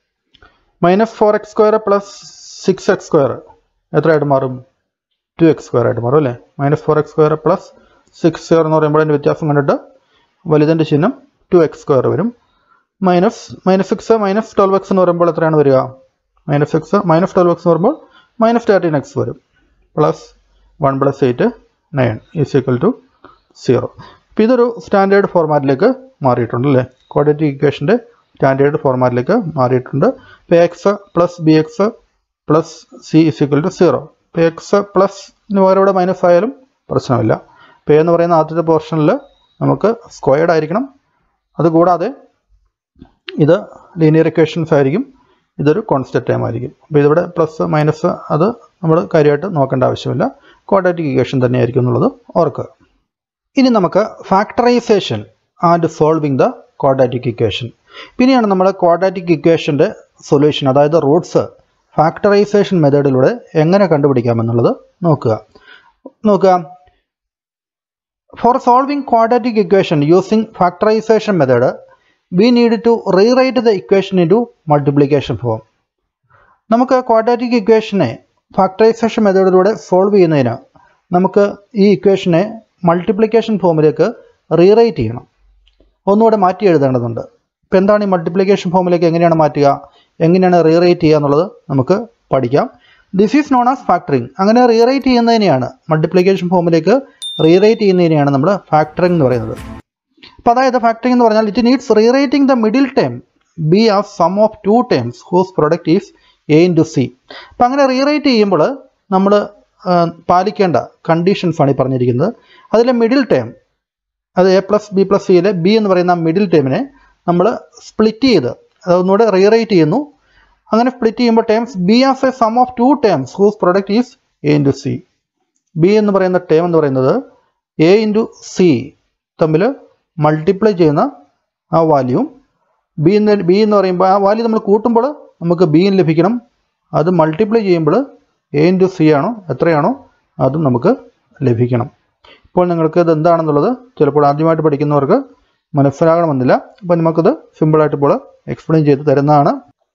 minus four x square plus six x square എത്രയായിട്ട് മാറും ടു എക്സ് സ്ക്വയർ ആയിട്ട് മാറും അല്ലേ minus four x square plus six square എന്ന് പറയുമ്പോൾ അതിൻ്റെ വ്യത്യാസം കണ്ടിട്ട് വലുതിൻ്റെ ചിഹ്നം ടു എക്സ് സ്ക്വയർ വരും minus minus six minus twelve x എന്ന് പറയുമ്പോൾ എത്രയാണ് വരിക minus six minus twelve x എന്ന് പറയുമ്പോൾ മൈനസ് തേർട്ടീൻ എക്സ് വരും plus one plus eight nine is equal to zero അപ്പോൾ ഇതൊരു സ്റ്റാൻഡേർഡ് ഫോർമാറ്റിലേക്ക് മാറിയിട്ടുണ്ട് അല്ലേ ക്വാഡ്രറ്റിക് ഇക്വേഷൻ്റെ സ്റ്റാൻഡേർഡ് ഫോർമാറ്റിലേക്ക് മാറിയിട്ടുണ്ട് ഇപ്പോൾ x plus b x plus c is equal to zero ഇപ്പോൾ എക്സ് പ്ലസ് പകരം ഇവിടെ മൈനസ് ആയാലും പ്രശ്നമില്ല ഇപ്പോൾ എന്ന് പറയുന്ന ആദ്യത്തെ പോർഷനിൽ നമുക്ക് സ്ക്വയർഡ് ആയിരിക്കണം അതുകൂടാതെ ഇത് ലീനിയർ ഇക്വേഷൻസ് ആയിരിക്കും ഇതൊരു കോൺസ്റ്റന്റ് ടൈം ആയിരിക്കും അപ്പോൾ ഇതിവിടെ പ്ലസ് മൈനസ് അത് നമ്മൾ കാര്യമായിട്ട് നോക്കേണ്ട ആവശ്യമില്ല ക്വാഡ്രാറ്റിക് ഇക്വേഷൻ തന്നെയായിരിക്കും എന്നുള്ളത് ഓർക്കുക ഇനി നമുക്ക് factorisation and solving the quadratic equation പിന്നെയാണ് നമ്മൾ ക്വാഡ്രാറ്റിക് ഇക്വേഷൻ്റെ സൊല്യൂഷൻ അതായത് റൂട്ട്സ് ഫാക്ടറൈസേഷൻ മെത്തേഡിലൂടെ എങ്ങനെ കണ്ടുപിടിക്കാമെന്നുള്ളത് നോക്കുക നോക്കുക for solving quadratic equation using factorisation method we need to rewrite the equation into multiplication form നമുക്ക് ക്വാഡ്രാറ്റിക് ഇക്വേഷനെ ഫാക്ടറൈസേഷൻ മെത്തേഡിലൂടെ സോൾവ് ചെയ്യുന്നതിന് നമുക്ക് ഈ ഇക്വേഷനെ മൾട്ടിപ്ലിക്കേഷൻ ഫോമിലേക്ക് റീറൈറ്റ് ചെയ്യണം ഒന്നുകൂടെ മാറ്റി എഴുതേണ്ടതുണ്ട് ഇപ്പോൾ എന്താണ് ഈ മൾട്ടിപ്ലിക്കേഷൻ ഫോമിലേക്ക് എങ്ങനെയാണ് മാറ്റുക എങ്ങനെയാണ് റീറൈറ്റ് ചെയ്യുക എന്നുള്ളത് നമുക്ക് പഠിക്കാം this is known as factoring അങ്ങനെ റീറൈറ്റ് ചെയ്യുന്നതിനെയാണ് മൾട്ടിപ്ലിക്കേഷൻ ഫോമിലേക്ക് റീറൈറ്റ് ചെയ്യുന്നതിനെയാണ് നമ്മൾ ഫാക്ടറിങ് എന്ന് പറയുന്നത് അപ്പോൾ അതായത് ഫാക്ടറിങ് എന്ന് പറഞ്ഞാൽ it needs rewriting the middle term b as sum of two terms whose product is a into c അപ്പം അങ്ങനെ റീറൈറ്റ് ചെയ്യുമ്പോൾ നമ്മൾ പാലിക്കേണ്ട കണ്ടീഷൻസ് ആണ് ഈ പറഞ്ഞിരിക്കുന്നത് അതിലെ മിഡിൽ ടേം അത് എ പ്ലസ് ബി പ്ലസ് സിയിലെ ബി എന്ന് പറയുന്ന മിഡിൽ ടേമിനെ നമ്മൾ സ്പ്ലിറ്റ് ചെയ്ത് അതൊന്നുകൂടെ റീറൈറ്റ് ചെയ്യുന്നു അങ്ങനെ സ്പ്ലിറ്റ് ചെയ്യുമ്പോൾ terms b as a sum of two terms whose product is a into c b എന്ന് പറയുന്ന ടേം എന്ന് പറയുന്നത് എ ഇൻറ്റു സി തമ്മിൽ മൾട്ടിപ്ലൈ ചെയ്യുന്ന ആ വാല്യൂവും ബി എന്ന് ബി എന്ന് പറയുമ്പോൾ ആ വാല്യൂ നമ്മൾ കൂട്ടുമ്പോൾ നമുക്ക് ബി എന്ന് ലഭിക്കണം അത് മൾട്ടിപ്ലൈ ചെയ്യുമ്പോൾ എ ഇൻറ്റു സി ആണോ എത്രയാണോ അതും നമുക്ക് ലഭിക്കണം ഇപ്പോൾ നിങ്ങൾക്ക് ഇത് എന്താണെന്നുള്ളത് ചിലപ്പോൾ ആദ്യമായിട്ട് പഠിക്കുന്നവർക്ക് മനസ്സിലാകണമെന്നില്ല അപ്പോൾ നമുക്കത് സിമ്പിളായിട്ട് ഇപ്പോൾ എക്സ്പ്ലെയിൻ ചെയ്ത് തരുന്നതാണ്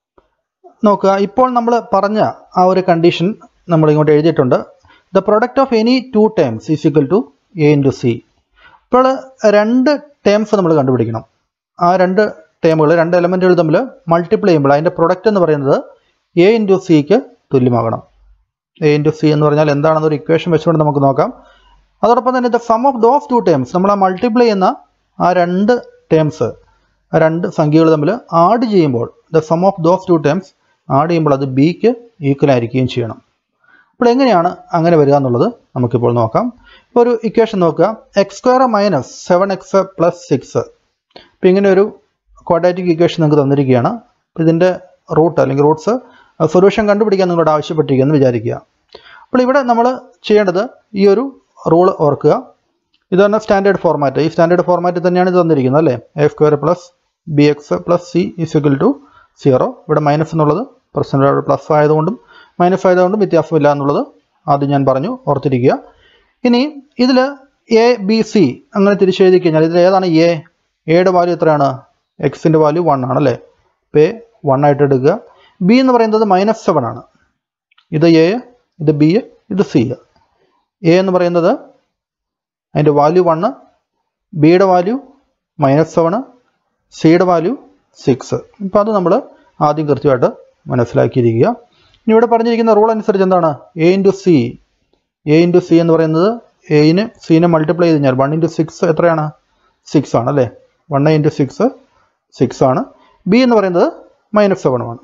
നോക്കുക ഇപ്പോൾ നമ്മൾ പറഞ്ഞ ആ ഒരു കണ്ടീഷൻ നമ്മൾ ഇങ്ങോട്ട് എഴുതിയിട്ടുണ്ട് the product of any two terms is equal to a into c ഇപ്പോൾ രണ്ട് ടേംസ് നമ്മൾ കണ്ടുപിടിക്കണം ആ രണ്ട് ടേമുകൾ രണ്ട് എലമെൻറ്റുകൾ തമ്മിൽ മൾട്ടിപ്ലൈ ചെയ്യുമ്പോൾ അതിൻ്റെ പ്രൊഡക്റ്റ് എന്ന് പറയുന്നത് എ ഇൻറ്റു സിക്ക് തുല്യമാകണം എ ഇൻറ്റു സി എന്ന് പറഞ്ഞാൽ എന്താണെന്നൊരു ഇക്വേഷൻ വെച്ചുകൊണ്ട് നമുക്ക് നോക്കാം അതോടൊപ്പം തന്നെ the sum of those two terms നമ്മൾ ആ മൾട്ടിപ്ലൈ ചെയ്യുന്ന ആ രണ്ട് ടേംസ് ആ രണ്ട് സംഖ്യകൾ തമ്മിൽ ആഡ് ചെയ്യുമ്പോൾ the sum of those two terms add ചെയ്യുമ്പോൾ അത് ബിക്ക് ഈക്വൽ ആയിരിക്കുകയും ചെയ്യണം അപ്പോൾ എങ്ങനെയാണ് അങ്ങനെ വരിക എന്നുള്ളത് നമുക്കിപ്പോൾ നോക്കാം ഇപ്പോൾ ഒരു ഇക്വേഷൻ നോക്കുക x square minus seven x plus six ഇപ്പോൾ ഇങ്ങനെ ഒരു ക്വാഡ്രാറ്റിക് ഇക്വേഷൻ നിങ്ങൾക്ക് തന്നിരിക്കുകയാണ് അപ്പോൾ ഇതിൻ്റെ റൂട്ട് അല്ലെങ്കിൽ റൂട്ട്സ് സൊല്യൂഷൻ കണ്ടുപിടിക്കാൻ നിങ്ങളോട് ആവശ്യപ്പെട്ടിരിക്കുമെന്ന് വിചാരിക്കുക അപ്പോൾ ഇവിടെ നമ്മൾ ചെയ്യേണ്ടത് ഈ ഒരു റൂൾ ഓർക്കുക ഇത് തന്നെ സ്റ്റാൻഡേർഡ് ഫോർമാറ്റ് ഈ സ്റ്റാൻഡേർഡ് ഫോർമാറ്റിൽ തന്നെയാണ് ഇത് തന്നിരിക്കുന്നത് അല്ലേ a square plus b x plus c is equal to zero ഇവിടെ മൈനസ് എന്നുള്ളത് പ്രശ്നം പ്ലസ് ആയതുകൊണ്ടും മൈനസ് ആയതുകൊണ്ടും വ്യത്യാസമില്ല എന്നുള്ളത് ആദ്യം ഞാൻ പറഞ്ഞു ഓർത്തിരിക്കുക ഇനി ഇതിൽ എ ബി സി അങ്ങനെ തിരിച്ചെഴുതി കഴിഞ്ഞാൽ ഇതിൽ ഏതാണ് എ എയുടെ വാല്യൂ എത്രയാണ് എക്സിൻ്റെ വാല്യൂ വൺ ആണ് അല്ലേ അപ്പോൾ എ വൺ ആയിട്ട് എടുക്കുക ബി എന്ന് പറയുന്നത് മൈനസ് സെവൻ ആണ് ഇത് എ ഇത് ബി ഇത് സി എ എന്ന് പറയുന്നത് അതിൻ്റെ വാല്യൂ വണ്ണ് ബിയുടെ വാല്യൂ മൈനസ് സെവന് സിയുടെ വാല്യൂ സിക്സ് അപ്പോൾ അത് നമ്മൾ ആദ്യം കൃത്യമായിട്ട് മനസ്സിലാക്കിയിരിക്കുക ഇനി ഇവിടെ പറഞ്ഞിരിക്കുന്ന റൂൾ അനുസരിച്ച് എന്താണ് a into c a into c എന്ന് പറയുന്നത് എയിന് സീനെ മൾട്ടിപ്ലൈ ചെയ്ത് കഴിഞ്ഞാൽ വൺ ഇൻറ്റു സിക്സ് എത്രയാണ് സിക്സ് ആണ് അല്ലേ വൺ ഇൻറ്റു സിക്സ് സിക്സ് ആണ് ബി എന്ന് പറയുന്നത് മൈനസ് സെവനുമാണ്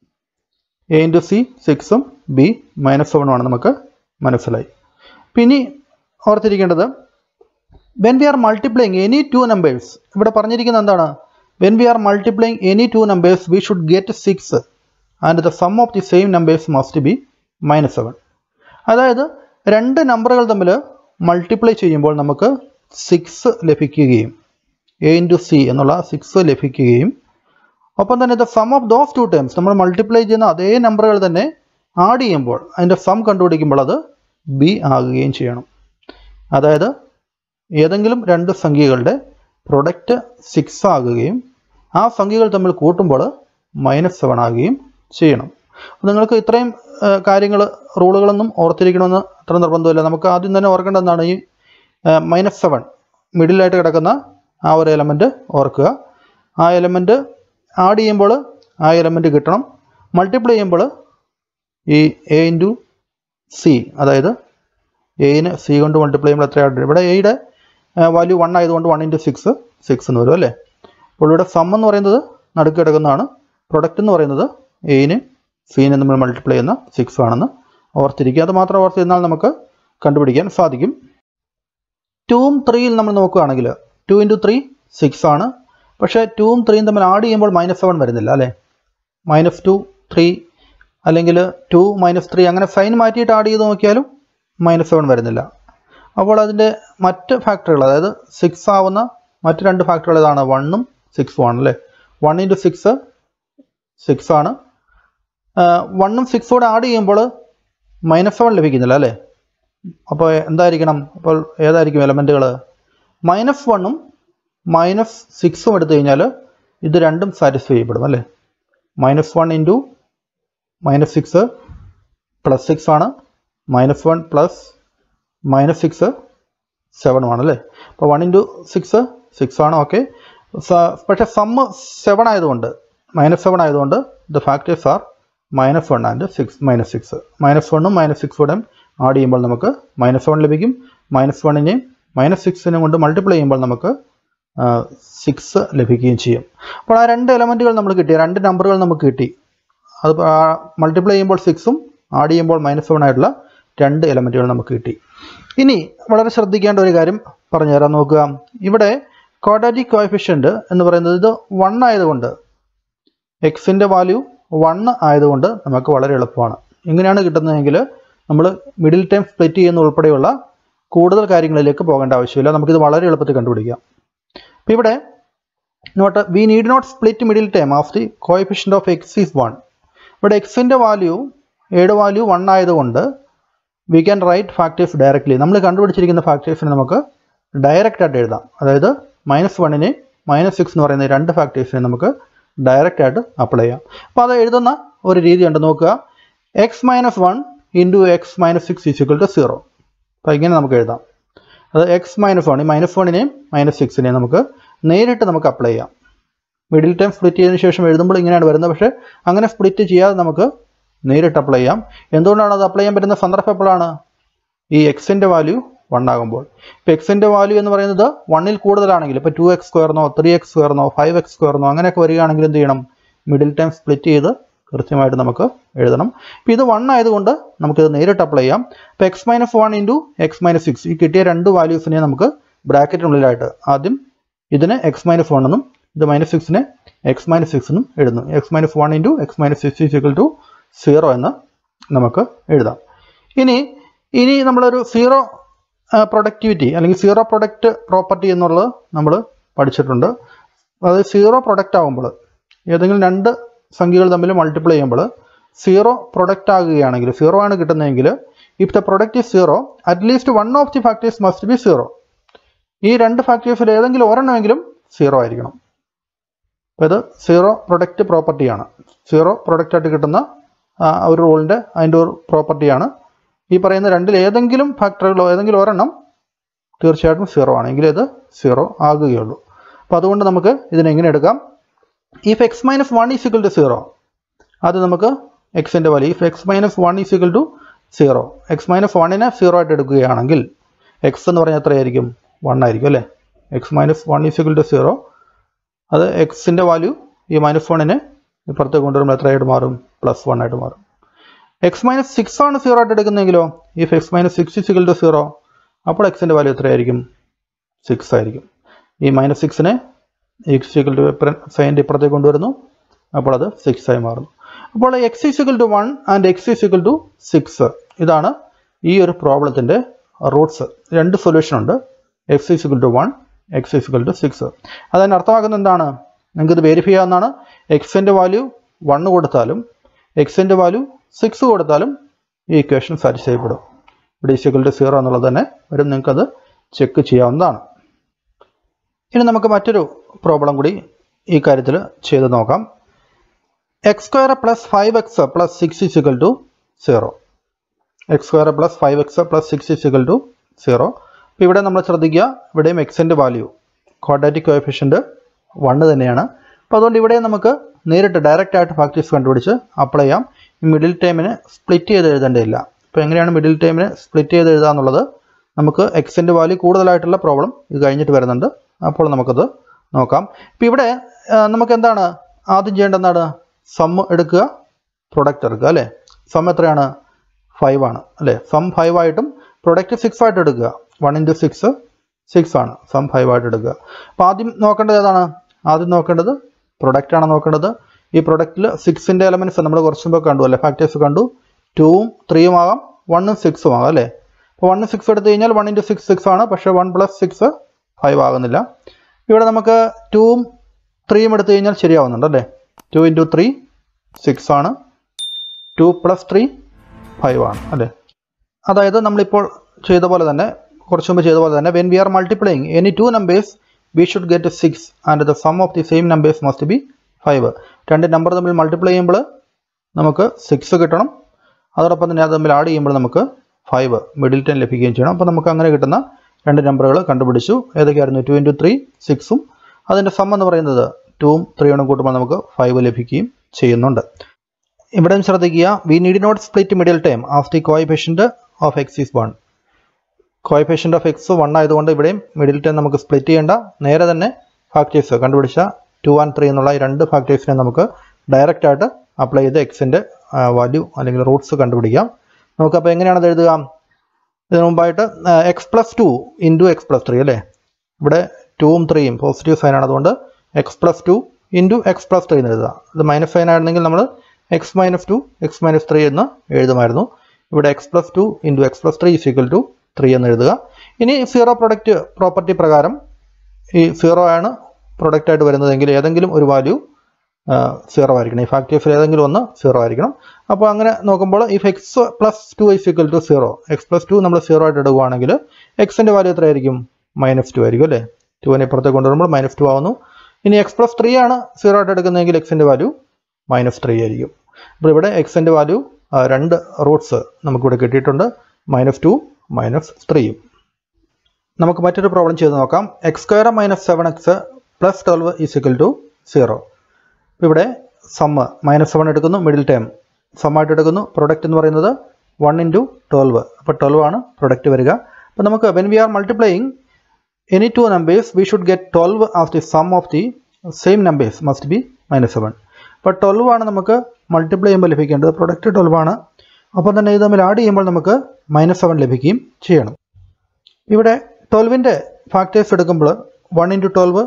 എ ഇൻറ്റു സി സിക്സും ബി മൈനസ് സെവനുമാണ് നമുക്ക് മനസ്സിലായി പിന്നെ ഓർത്തിരിക്കേണ്ടത് when we are multiplying any two numbers ഇവിടെ പറഞ്ഞിരിക്കുന്നത് എന്താണ് when we are multiplying any two numbers we should get six and the sum of the same numbers must be minus seven അതായത് രണ്ട് നമ്പറുകൾ തമ്മിൽ മൾട്ടിപ്ലൈ ചെയ്യുമ്പോൾ നമുക്ക് സിക്സ് ലഭിക്കുകയും എ ഇൻറ്റു സി എന്നുള്ള സിക്സ് ലഭിക്കുകയും ഒപ്പം തന്നെ the sum of those two terms നമ്മൾ മൾട്ടിപ്ലൈ ചെയ്യുന്ന അതേ നമ്പറുകൾ തന്നെ ആഡ് ചെയ്യുമ്പോൾ അതിൻ്റെ സം കണ്ടുപിടിക്കുമ്പോൾ അത് ബി ആകുകയും ചെയ്യണം അതായത് ഏതെങ്കിലും രണ്ട് സംഖ്യകളുടെ പ്രൊഡക്റ്റ് സിക്സ് ആകുകയും ആ സംഖ്യകൾ തമ്മിൽ കൂട്ടുമ്പോൾ മൈനസ് സെവൻ ആകുകയും ചെയ്യണം അപ്പോൾ നിങ്ങൾക്ക് ഇത്രയും കാര്യങ്ങൾ റൂളുകളൊന്നും ഓർത്തിരിക്കണമെന്ന് അത്ര നിർബന്ധമില്ല നമുക്ക് ആദ്യം തന്നെ ഓർക്കേണ്ട എന്താണ് ഈ മൈനസ് സെവൻ മിഡിലായിട്ട് കിടക്കുന്ന ആ ഒരു എലമെൻറ്റ് ഓർക്കുക ആ എലമെൻറ്റ് ആഡ് ചെയ്യുമ്പോൾ ആ എലമെൻറ്റ് കിട്ടണം മൾട്ടിപ്ലൈ ചെയ്യുമ്പോൾ ഈ എ ഇൻറ്റു സി അതായത് എയിന് സി കൊണ്ട് മൾട്ടിപ്ലൈ ചെയ്യുമ്പോൾ എത്രയാണ് ഇവിടെ എയുടെ വാല്യൂ വൺ ആയതുകൊണ്ട് വൺ ഇൻറ്റു സിക്സ് സിക്സ് എന്ന് വരും അല്ലേ അപ്പോൾ ഇവിടെ സം എന്ന് പറയുന്നത് നടുക്ക് കിടക്കുന്നതാണ് പ്രൊഡക്റ്റ് എന്ന് പറയുന്നത് എയിന് സീനെ നമ്മൾ മൾട്ടിപ്ലൈ ചെയ്യുന്ന സിക്സ് ആണെന്ന് ഓർത്തിരിക്കുക അത് മാത്രം ഓർത്തിരുന്നാൽ നമുക്ക് കണ്ടുപിടിക്കാൻ സാധിക്കും ടൂവും ത്രീയിൽ നമ്മൾ നോക്കുകയാണെങ്കിൽ ടു ഇൻറ്റു ത്രീ സിക്സ് ആണ് പക്ഷേ ടൂവും ത്രീയും തമ്മിൽ ആഡ് ചെയ്യുമ്പോൾ മൈനസ് സെവൻ വരുന്നില്ല അല്ലേ മൈനസ് ടു ത്രീ അല്ലെങ്കിൽ ടു മൈനസ് ത്രീ അങ്ങനെ സൈൻ മാറ്റിയിട്ട് ആഡ് ചെയ്ത് നോക്കിയാലും മൈനസ് സെവൻ വരുന്നില്ല അപ്പോൾ അതിൻ്റെ മറ്റ് ഫാക്ടറുകൾ അതായത് സിക്സ് ആവുന്ന മറ്റ് രണ്ട് ഫാക്ടറുകൾ ഏതാണ് വണ്ണും സിക്സും ആണ് അല്ലേ വൺ ഇൻറ്റു സിക്സ് സിക്സ് ആണ് വണ്ണും സിക്സും കൂടെ ആഡ് ചെയ്യുമ്പോൾ മൈനസ് സെവൻ ലഭിക്കുന്നില്ല അല്ലേ അപ്പോൾ എന്തായിരിക്കണം അപ്പോൾ ഏതായിരിക്കും എലമെൻറ്റുകൾ മൈനസ് വണ്ണും മൈനസ് സിക്സും എടുത്തു കഴിഞ്ഞാൽ ഇത് രണ്ടും സാറ്റിസ്ഫൈ ചെയ്യപ്പെടും അല്ലേ minus one into minus six plus six ആണ് minus one plus minus six സെവനും ആണ് അല്ലേ അപ്പോൾ വൺ ഇൻറ്റു സിക്സ് സിക്സ് ആണ് ഓക്കെ പക്ഷേ സമ്മ് സെവൻ ആയതുകൊണ്ട് മൈനസ് സെവൻ ആയതുകൊണ്ട് the factors are minus one and six minus six minus വണ്ണും മൈനസ് സിക്സോടെയും ആഡ് ചെയ്യുമ്പോൾ നമുക്ക് മൈനസ് വൺ ലഭിക്കും മൈനസ് വണ്ണിനെയും മൈനസ് സിക്സിനെയും കൊണ്ട് മൾട്ടിപ്ലൈ ചെയ്യുമ്പോൾ നമുക്ക് സിക്സ് ലഭിക്കുകയും ചെയ്യും അപ്പോൾ ആ രണ്ട് എലമെൻറ്റുകൾ നമ്മൾ കിട്ടി രണ്ട് നമ്പറുകൾ നമുക്ക് കിട്ടി അത് മൾട്ടിപ്ലൈ ചെയ്യുമ്പോൾ സിക്സും ആഡ് ചെയ്യുമ്പോൾ മൈനസ് സെവൻ ആയിട്ടുള്ള രണ്ട് എലമെൻറ്റുകൾ നമുക്ക് കിട്ടി ഇനി വളരെ ശ്രദ്ധിക്കേണ്ട ഒരു കാര്യം പറഞ്ഞുതരാം നോക്കുക ഇവിടെ ക്വാഡ്രാറ്റിക് കോഎഫിഷ്യൻ്റ് എന്ന് പറയുന്നത് ഇത് വൺ ആയതുകൊണ്ട് എക്സിൻ്റെ വാല്യൂ വൺ ആയതുകൊണ്ട് നമുക്ക് വളരെ എളുപ്പമാണ് ഇങ്ങനെയാണ് കിട്ടുന്നതെങ്കിൽ നമ്മൾ മിഡിൽ ടൈം സ്പ്ലിറ്റ് ചെയ്യുന്ന ഉൾപ്പെടെയുള്ള കൂടുതൽ കാര്യങ്ങളിലേക്ക് പോകേണ്ട ആവശ്യമില്ല നമുക്കിത് വളരെ എളുപ്പത്തിൽ കണ്ടുപിടിക്കാം അപ്പോൾ ഇവിടെ not we need not split middle time of the coefficient of x is one ഇവിടെ എക്സിൻ്റെ വാല്യൂ എയുടെ വാല്യൂ വൺ ആയതുകൊണ്ട് we can write factors directly നമ്മൾ കണ്ടുപിടിച്ചിരിക്കുന്ന ഫാക്ടേഴ്സിനെ നമുക്ക് ഡയറക്റ്റ് ആയിട്ട് എഴുതാം അതായത് മൈനസ് വണ്ണിനെ മൈനസ് സിക്സ് എന്ന് പറയുന്ന രണ്ട് ഫാക്ടേഴ്സിനെ നമുക്ക് ഡയറക്റ്റ് ആയിട്ട് അപ്ലൈ ചെയ്യാം അപ്പോൾ അത് എഴുതുന്ന ഒരു രീതിയുണ്ട് നോക്കുക x minus one into x minus six equal to zero അപ്പോൾ ഇങ്ങനെ നമുക്ക് എഴുതാം അത് എക്സ് മൈനസ് വൺ ഈ മൈനസ് വണ്ണിനെയും മൈനസ് സിക്സിനെയും നമുക്ക് നേരിട്ട് നമുക്ക് അപ്ലൈ ചെയ്യാം മിഡിൽ ടൈം സ്പ്ലിറ്റ് ചെയ്തതിന് ശേഷം എഴുതുമ്പോൾ ഇങ്ങനെയാണ് വരുന്നത് പക്ഷേ അങ്ങനെ സ്പ്ലിറ്റ് ചെയ്യാതെ നമുക്ക് നേരിട്ട് അപ്ലൈ ചെയ്യാം എന്തുകൊണ്ടാണ് അത് അപ്ലൈ ചെയ്യാൻ പറ്റുന്ന സന്ദർഭം എപ്പോഴാണ് ഈ എക്സിൻ്റെ വാല്യൂ വൺ ആകുമ്പോൾ ഇപ്പോൾ എക്സിൻ്റെ വാല്യൂ എന്ന് പറയുന്നത് വണ്ണിൽ കൂടുതലാണെങ്കിൽ ഇപ്പോൾ ടു എക്സ് സ്ക്വയർന്നോ ത്രീ എക്സ് സ്ക്വയർന്നോ ഫൈവ് എക്സ് സ്ക്വയർന്നോ അങ്ങനെയൊക്കെ വരികയാണെങ്കിൽ എന്ത് ചെയ്യണം മിഡിൽ ടൈം സ്പ്ലിറ്റ് ചെയ്ത് കൃത്യമായിട്ട് നമുക്ക് എഴുതണം ഇപ്പോൾ ഇത് വൺ ആയതുകൊണ്ട് നമുക്കിത് നേരിട്ട് അപ്ലൈ ചെയ്യാം ഇപ്പോൾ x minus one into x minus six ഈ കിട്ടിയ രണ്ട് വാല്യൂസിനെ നമുക്ക് ബ്രാക്കറ്റിനുള്ളിലായിട്ട് ആദ്യം ഇതിന് എക്സ് മൈനസ് വൺ എന്നും ഇത് മൈനസ് സിക്സിനെ എക്സ് മൈനസ് സിക്സ് എന്നും എഴുതുന്നു x minus one into x minus six is equal to zero എന്ന് നമുക്ക് എഴുതാം ഇനി ഇനി നമ്മളൊരു സീറോ പ്രൊഡക്ടിവിറ്റി അല്ലെങ്കിൽ സീറോ പ്രൊഡക്റ്റ് പ്രോപ്പർട്ടി എന്നുള്ളത് നമ്മൾ പഠിച്ചിട്ടുണ്ട് അത് സീറോ പ്രൊഡക്റ്റ് ആകുമ്പോൾ ഏതെങ്കിലും രണ്ട് സംഖ്യകൾ തമ്മിൽ മൾട്ടിപ്ലൈ ചെയ്യുമ്പോൾ സീറോ പ്രൊഡക്റ്റ് ആകുകയാണെങ്കിൽ സീറോ ആണ് കിട്ടുന്നതെങ്കിൽ if the product is zero at least one of the factors must be zero ഈ രണ്ട് ഫാക്ടേഴ്സിൽ ഏതെങ്കിലും ഒരെണ്ണമെങ്കിലും സീറോ ആയിരിക്കണം അപ്പോൾ ഇത് സീറോ പ്രൊഡക്റ്റ് പ്രോപ്പർട്ടിയാണ് സീറോ പ്രൊഡക്റ്റ് ആയിട്ട് കിട്ടുന്ന ആ, ഒരു റൂളിൻ്റെ അതിൻ്റെ ഒരു പ്രോപ്പർട്ടിയാണ് ഈ പറയുന്ന രണ്ടിൽ ഏതെങ്കിലും ഫാക്ടറുകളോ ഏതെങ്കിലും ഒരെണ്ണം തീർച്ചയായിട്ടും സീറോ ആണ് എങ്കിലേ ഇത് സീറോ ആകുകയുള്ളൂ അപ്പോൾ അതുകൊണ്ട് നമുക്ക് ഇതിനെ എങ്ങനെ എടുക്കാം if x minus one is equal to zero അത് നമുക്ക് എക്സിൻ്റെ value if x minus one is equal to zero x minus വണ്ണിനെ സീറോ ആയിട്ട് എടുക്കുകയാണെങ്കിൽ എക്സ് എന്ന് പറഞ്ഞാൽ എത്രയായിരിക്കും വൺ ആയിരിക്കും അല്ലേ x minus one is equal to zero അത് എക്സിൻ്റെ വാല്യൂ ഈ മൈനസ് വണ്ണിനെ ഇപ്പുറത്തേക്ക് കൊണ്ടുവരുമ്പോൾ എത്രയായിട്ട് മാറും പ്ലസ് വൺ ആയിട്ട് മാറും എക്സ് മൈനസ് സിക്സ് ആണ് സീറോ ആയിട്ട് എടുക്കുന്നതെങ്കിലോ if x minus six is equal to zero അപ്പോൾ എക്സിൻ്റെ വാല്യൂ എത്രയായിരിക്കും സിക്സ് ആയിരിക്കും ഈ മൈനസ് സിക്സിനെ എക്സ് ഇസിക്കൽ ടു സൈൻ്റെ ഇപ്പുറത്തേക്ക് കൊണ്ടുവരുന്നു അപ്പോൾ അത് സിക്സ് ആയി മാറുന്നു അപ്പോൾ x is equal to one and x is equal to six ഇതാണ് ഈ ഒരു പ്രോബ്ലത്തിൻ്റെ റൂട്ട്സ് രണ്ട് സൊല്യൂഷൻ ഉണ്ട് x is equal to one x is equal to six അതിന് അർത്ഥമാക്കുന്നത് എന്താണ് നിങ്ങൾക്ക് ഇത് വെരിഫൈ ചെയ്യാവുന്നതാണ് എക്സിൻ്റെ വാല്യൂ വണ്ണ് കൊടുത്താലും എക്സിൻ്റെ വാല്യൂ സിക്സ് കൊടുത്താലും ഈ ഇക്വേഷൻ സാറ്റിസ്ഫൈ ചെയ്യപ്പെടും ഇവിടെ ഈക്വൽ ടു സീറോ എന്നുള്ളത് തന്നെ വരും നിങ്ങൾക്കത് ചെക്ക് ചെയ്യാവുന്നതാണ് ഇനി നമുക്ക് മറ്റൊരു പ്രോബ്ലം കൂടി ഈ കാര്യത്തിൽ ചെയ്ത് നോക്കാം x square plus five x plus six is equal to zero x square plus five x plus six is equal to zero അപ്പോൾ ഇവിടെ നമ്മൾ ശ്രദ്ധിക്കുക ഇവിടെയും എക്സിൻ്റെ വാല്യൂ ക്വാഡ്രാറ്റിക് കോഎഫിഷ്യൻറ്റ് വണ്ണ് തന്നെയാണ് അപ്പോൾ അതുകൊണ്ട് ഇവിടെ നമുക്ക് നേരിട്ട് ഡയറക്റ്റ് ആയിട്ട് ഫാക്ടേഴ്സ് കണ്ടുപിടിച്ച് അപ്ലൈ ചെയ്യാം ഈ മിഡിൽ ടൈമിന് സ്പ്ലിറ്റ് ചെയ്ത് എഴുതേണ്ടതില്ല അപ്പോൾ എങ്ങനെയാണ് മിഡിൽ ടൈമിന് സ്പ്ലിറ്റ് ചെയ്ത് എഴുതുക എന്നുള്ളത് നമുക്ക് എക്സിൻ്റെ വാല്യൂ കൂടുതലായിട്ടുള്ള പ്രോബ്ലം ഇത് കഴിഞ്ഞിട്ട് വരുന്നുണ്ട് അപ്പോൾ നമുക്കത് നോക്കാം ഇപ്പോൾ ഇവിടെ ആ, നമുക്ക് എന്താണ് ആദ്യം ചെയ്യേണ്ടത് എന്താണ് സം എടുക്കുക പ്രൊഡക്റ്റ് എടുക്കുക അല്ലേ സം എത്രയാണ് ഫൈവ് ആണ് അല്ലേ സം ഫൈവ് ആയിട്ടും പ്രൊഡക്റ്റ് സിക്സ് ആയിട്ട് എടുക്കുക വൺ ഇൻറ്റു സിക്സ് സിക്സ് ആണ് സം ഫൈവ് ആയിട്ട് എടുക്കുക അപ്പോൾ ആദ്യം നോക്കേണ്ടത് ഏതാണ് ആദ്യം നോക്കേണ്ടത് പ്രൊഡക്റ്റ് ആണ് നോക്കേണ്ടത് ഈ പ്രൊഡക്റ്റിൽ സിക്സിൻ്റെ എലമെൻറ്റ്സ് നമ്മൾ കുറച്ച് മുമ്പ് കണ്ടു അല്ലേ ഫാക്ടേഴ്സ് കണ്ടു ടൂവും ത്രീയും ആകാം വണ്ണും സിക്സും ആകാം അല്ലേ അപ്പോൾ വണ്ണ് സിക്സ് എടുത്തു കഴിഞ്ഞാൽ വൺ ഇൻറ്റു സിക്സ് സിക്സ് ആണ് പക്ഷേ വൺ പ്ലസ് സിക്സ് ഫൈവ് ആകുന്നില്ല ഇവിടെ നമുക്ക് ടൂവും ത്രീയും എടുത്തു കഴിഞ്ഞാൽ ശരിയാവുന്നുണ്ട് അല്ലേ ടു ഇൻറ്റു ത്രീ സിക്സ് ആണ് ടു പ്ലസ് ത്രീ ഫൈവ് ആണ് അല്ലേ അതായത് നമ്മളിപ്പോൾ ചെയ്ത പോലെ തന്നെ കുറച്ച് മുമ്പ് ചെയ്ത പോലെ തന്നെ when we are multiplying any two numbers we should get six and the sum of the same numbers must be five രണ്ട് നമ്പർ തമ്മിൽ മൾട്ടിപ്ലൈ ചെയ്യുമ്പോൾ നമുക്ക് സിക്സ് കിട്ടണം അതോടൊപ്പം തന്നെ അത് തമ്മിൽ ആഡ് ചെയ്യുമ്പോൾ നമുക്ക് ഫൈവ് മിഡിൽ ടെൻ ലഭിക്കുകയും ചെയ്യണം അപ്പോൾ നമുക്ക് അങ്ങനെ കിട്ടുന്ന രണ്ട് നമ്പറുകൾ കണ്ടുപിടിച്ചു ഏതൊക്കെയായിരുന്നു ടു ഇൻറ്റു ത്രീ സിക്സും അതിൻ്റെ സം എന്ന് പറയുന്നത് ടൂവും ത്രീയോടും കൂട്ടുമ്പോൾ നമുക്ക് ഫൈവ് ലഭിക്കുകയും ചെയ്യുന്നുണ്ട് ഇവിടെയും ശ്രദ്ധിക്കുക we need not split middle time of the coefficient of x is one coefficient of x one ആയതുകൊണ്ട് ഇവിടെയും മിഡിൽ ടൈം നമുക്ക് സ്പ്ലിറ്റ് ചെയ്യേണ്ട നേരെ തന്നെ ഫാക്ടേഴ്സ് കണ്ടുപിടിച്ച ടു ആൻഡ് ത്രീ എന്നുള്ള ഈ രണ്ട് ഫാക്ടേഴ്സിനെ നമുക്ക് ഡയറക്റ്റ് ആയിട്ട് അപ്ലൈ ചെയ്ത് എക്സിൻ്റെ വാല്യൂ അല്ലെങ്കിൽ റൂട്ട്സ് കണ്ടുപിടിക്കാം നമുക്കപ്പോൾ എങ്ങനെയാണ് അത് എഴുതുക ഇതിനു മുമ്പായിട്ട് x plus two into x plus three അല്ലേ ഇവിടെ ടൂവും ത്രീയും പോസിറ്റീവ് സൈൻ ആണ് അതുകൊണ്ട് x plus two into x plus three എന്ന് എഴുതുക ഇത് മൈനസ് സൈൻ ആയിരുന്നെങ്കിൽ നമ്മൾ x minus two x minus three എന്ന് എഴുതുമായിരുന്നു ഇവിടെ x plus two into x plus three is equal to three എന്ന് എഴുതുക ഇനി സീറോ പ്രൊഡക്റ്റ് പ്രോപ്പർട്ടി പ്രകാരം ഈ സീറോ ആണ് പ്രൊഡക്റ്റ് ആയിട്ട് വരുന്നതെങ്കിൽ ഏതെങ്കിലും ഒരു വാല്യൂ സീറോ ആയിരിക്കണം ഈ ഫാക്ടേഴ്സിൽ ഏതെങ്കിലും ഒന്ന് സീറോ ആയിരിക്കണം അപ്പോൾ അങ്ങനെ നോക്കുമ്പോൾ if x plus two is equal to zero x plus two നമ്മൾ സീറോ ആയിട്ട് എടുക്കുകയാണെങ്കിൽ എക്സിൻ്റെ വാല്യൂ എത്രയായിരിക്കും മൈനസ് ടു ആയിരിക്കും അല്ലേ ടുവിനെ ഇപ്പുറത്തേക്ക് കൊണ്ടുവരുമ്പോൾ മൈനസ് ടു ആവുന്നു ഇനി എക്സ് പ്ലസ് ത്രീ ആണ് സീറോ ആയിട്ട് എടുക്കുന്നതെങ്കിൽ എക്സിൻ്റെ വാല്യൂ മൈനസ് ത്രീ ആയിരിക്കും അപ്പോൾ ഇവിടെ എക്സിൻ്റെ വാല്യൂ രണ്ട് റൂട്ട്സ് നമുക്കിവിടെ കിട്ടിയിട്ടുണ്ട് മൈനസ് ടു മൈനസ് ത്രീയും നമുക്ക് മറ്റൊരു പ്രോബ്ലം ചെയ്ത് നോക്കാം x square minus seven x plus twelve is equal to zero ഇവിടെ സമ്മ് മൈനസ് സെവൻ എടുക്കുന്നു മിഡിൽ ടേം സമ്മായിട്ട് എടുക്കുന്നു പ്രൊഡക്റ്റ് എന്ന് പറയുന്നത് വൺ ഇൻറ്റു ട്വൽവ് അപ്പോൾ ട്വൽവ് ആണ് പ്രൊഡക്റ്റ് വരിക അപ്പോൾ നമുക്ക് when we are multiplying any two numbers we should get twelve of the sum of the same numbers must be minus seven അപ്പോൾ ട്വൽവ് ആണ് നമുക്ക് മൾട്ടിപ്ലൈ ചെയ്യുമ്പോൾ ലഭിക്കേണ്ടത് പ്രൊഡക്റ്റ് ട്വൽവ് ആണ് അപ്പോൾ തന്നെ ഇത് തമ്മിൽ ആഡ് ചെയ്യുമ്പോൾ നമുക്ക് മൈനസ് സെവൻ ലഭിക്കുകയും ചെയ്യണം ഇവിടെ ട്വൽവിൻ്റെ ഫാക്ടേഴ്സ് എടുക്കുമ്പോൾ വൺ ഇൻറ്റു ട്വൽവ്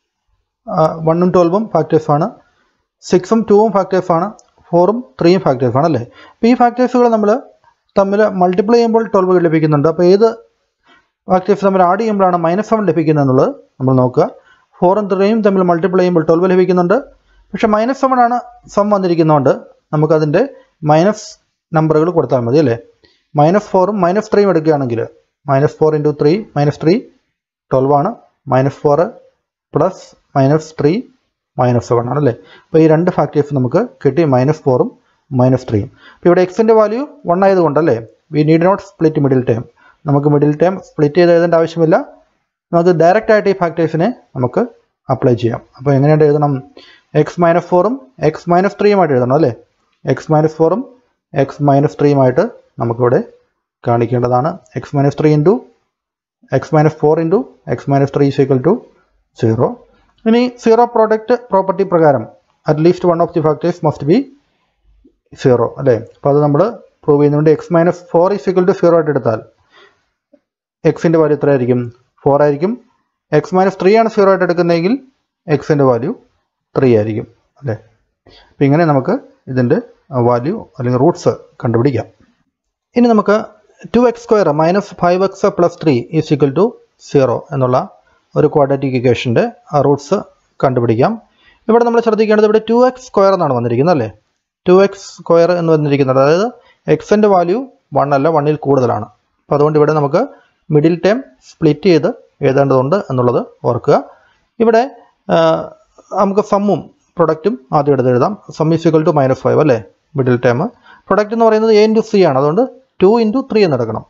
വണ്ണും ട്വൽവും ഫാക്ടേഴ്സാണ് സിക്സും ടൂവും ഫാക്ടേഴ്സാണ് ഫോറും ത്രീയും ഫാക്ടേഴ്സാണ് അല്ലേ അപ്പോൾ ഈ ഫാക്ടേഴ്സുകൾ നമ്മൾ തമ്മിൽ മൾട്ടിപ്ലൈ ചെയ്യുമ്പോൾ ട്വൽവ് ലഭിക്കുന്നുണ്ട് അപ്പോൾ ഏത് ഫാക്ടേഴ്സ് തമ്മിൽ ആഡ് ചെയ്യുമ്പോഴാണ് മൈനസ് സെവൻ ലഭിക്കുന്നത് എന്നുള്ളത് നമ്മൾ നോക്കുക ഫോറും ത്രീയും തമ്മിൽ മൾട്ടിപ്ലൈ ചെയ്യുമ്പോൾ ട്വൽവ് ലഭിക്കുന്നുണ്ട് പക്ഷേ മൈനസ് സെവൻ ആണ് സം വന്നിരിക്കുന്നതുകൊണ്ട് നമുക്കതിൻ്റെ മൈനസ് നമ്പറുകൾ കൊടുത്താൽ മതി അല്ലേ മൈനസ് ഫോറും മൈനസ് ത്രീയും എടുക്കുകയാണെങ്കിൽ minus four into three minus three twelve ആണ് minus four plus minus three minus seven ആണ് അല്ലേ അപ്പോൾ ഈ രണ്ട് ഫാക്ടേഴ്സ് നമുക്ക് കിട്ടി മൈനസ് ഫോറും മൈനസ് ത്രീയും അപ്പോൾ ഇവിടെ എക്സിൻ്റെ വാല്യൂ വൺ ആയതുകൊണ്ടല്ലേ we need not split middle term നമുക്ക് മിഡിൽ ടേം സ്പ്ലിറ്റ് ചെയ്ത് എഴുതേണ്ട ആവശ്യമില്ല നമുക്ക് ഡയറക്റ്റ് ആയിട്ട് ഈ ഫാക്ടേഴ്സിനെ നമുക്ക് അപ്ലൈ ചെയ്യാം അപ്പോൾ എങ്ങനെയായിട്ട് എഴുതണം എക്സ് മൈനസ് ഫോറും എക്സ് മൈനസ് ത്രീയുമായിട്ട് എഴുതണം അല്ലേ എക്സ് മൈനസ് ഫോറും എക്സ് മൈനസ് ത്രീയുമായിട്ട് നമുക്കിവിടെ കാണിക്കേണ്ടതാണ് x minus three into x minus four into x minus three equal to zero ഇനി സീറോ പ്രോഡക്റ്റ് പ്രോപ്പർട്ടി പ്രകാരം at least one of the factors must be zero അല്ലേ അപ്പോൾ അത് നമ്മൾ പ്രൂവ് ചെയ്യുന്നതുകൊണ്ട് x minus four is equal to zero ആയിട്ട് എടുത്താൽ എക്സിൻ്റെ വാല്യൂ എത്രയായിരിക്കും ഫോർ ആയിരിക്കും എക്സ് മൈനസ് ത്രീ ആണ് സീറോ ആയിട്ട് എടുക്കുന്നതെങ്കിൽ എക്സിൻ്റെ വാല്യൂ ത്രീ ആയിരിക്കും അല്ലേ അപ്പം ഇങ്ങനെ നമുക്ക് ഇതിൻ്റെ വാല്യൂ അല്ലെങ്കിൽ റൂട്ട്സ് കണ്ടുപിടിക്കാം ഇനി നമുക്ക് two x square minus five x plus three is equal to zero എന്നുള്ള ഒരു ക്വാഡ്രാറ്റിക് ഇക്വേഷൻ്റെ റൂട്ട്സ് കണ്ടുപിടിക്കാം ഇവിടെ നമ്മൾ ശ്രദ്ധിക്കേണ്ടത് ഇവിടെ ടു എക്സ് സ്ക്വയർ എന്നാണ് വന്നിരിക്കുന്നത് അല്ലേ ടു എക്സ് സ്ക്വയർ എന്ന് വന്നിരിക്കുന്നത് അതായത് എക്സിൻ്റെ വാല്യൂ വൺ അല്ല വണ്ണിൽ കൂടുതലാണ് അപ്പോൾ അതുകൊണ്ട് ഇവിടെ നമുക്ക് മിഡിൽ ടേം സ്പ്ലിറ്റ് ചെയ്ത് എഴുതേണ്ടതുണ്ട് എന്നുള്ളത് ഓർക്കുക ഇവിടെ ആ, നമുക്ക് സമ്മും പ്രൊഡക്റ്റും ആദ്യം എടുത്ത് എഴുതാം sum is equal to minus five അല്ലേ മിഡിൽ ടേം പ്രൊഡക്റ്റ് എന്ന് പറയുന്നത് എ ഇൻറ്റു സി ആണ് അതുകൊണ്ട് ടു ഇൻറ്റു ത്രീ എന്ന് എടുക്കണം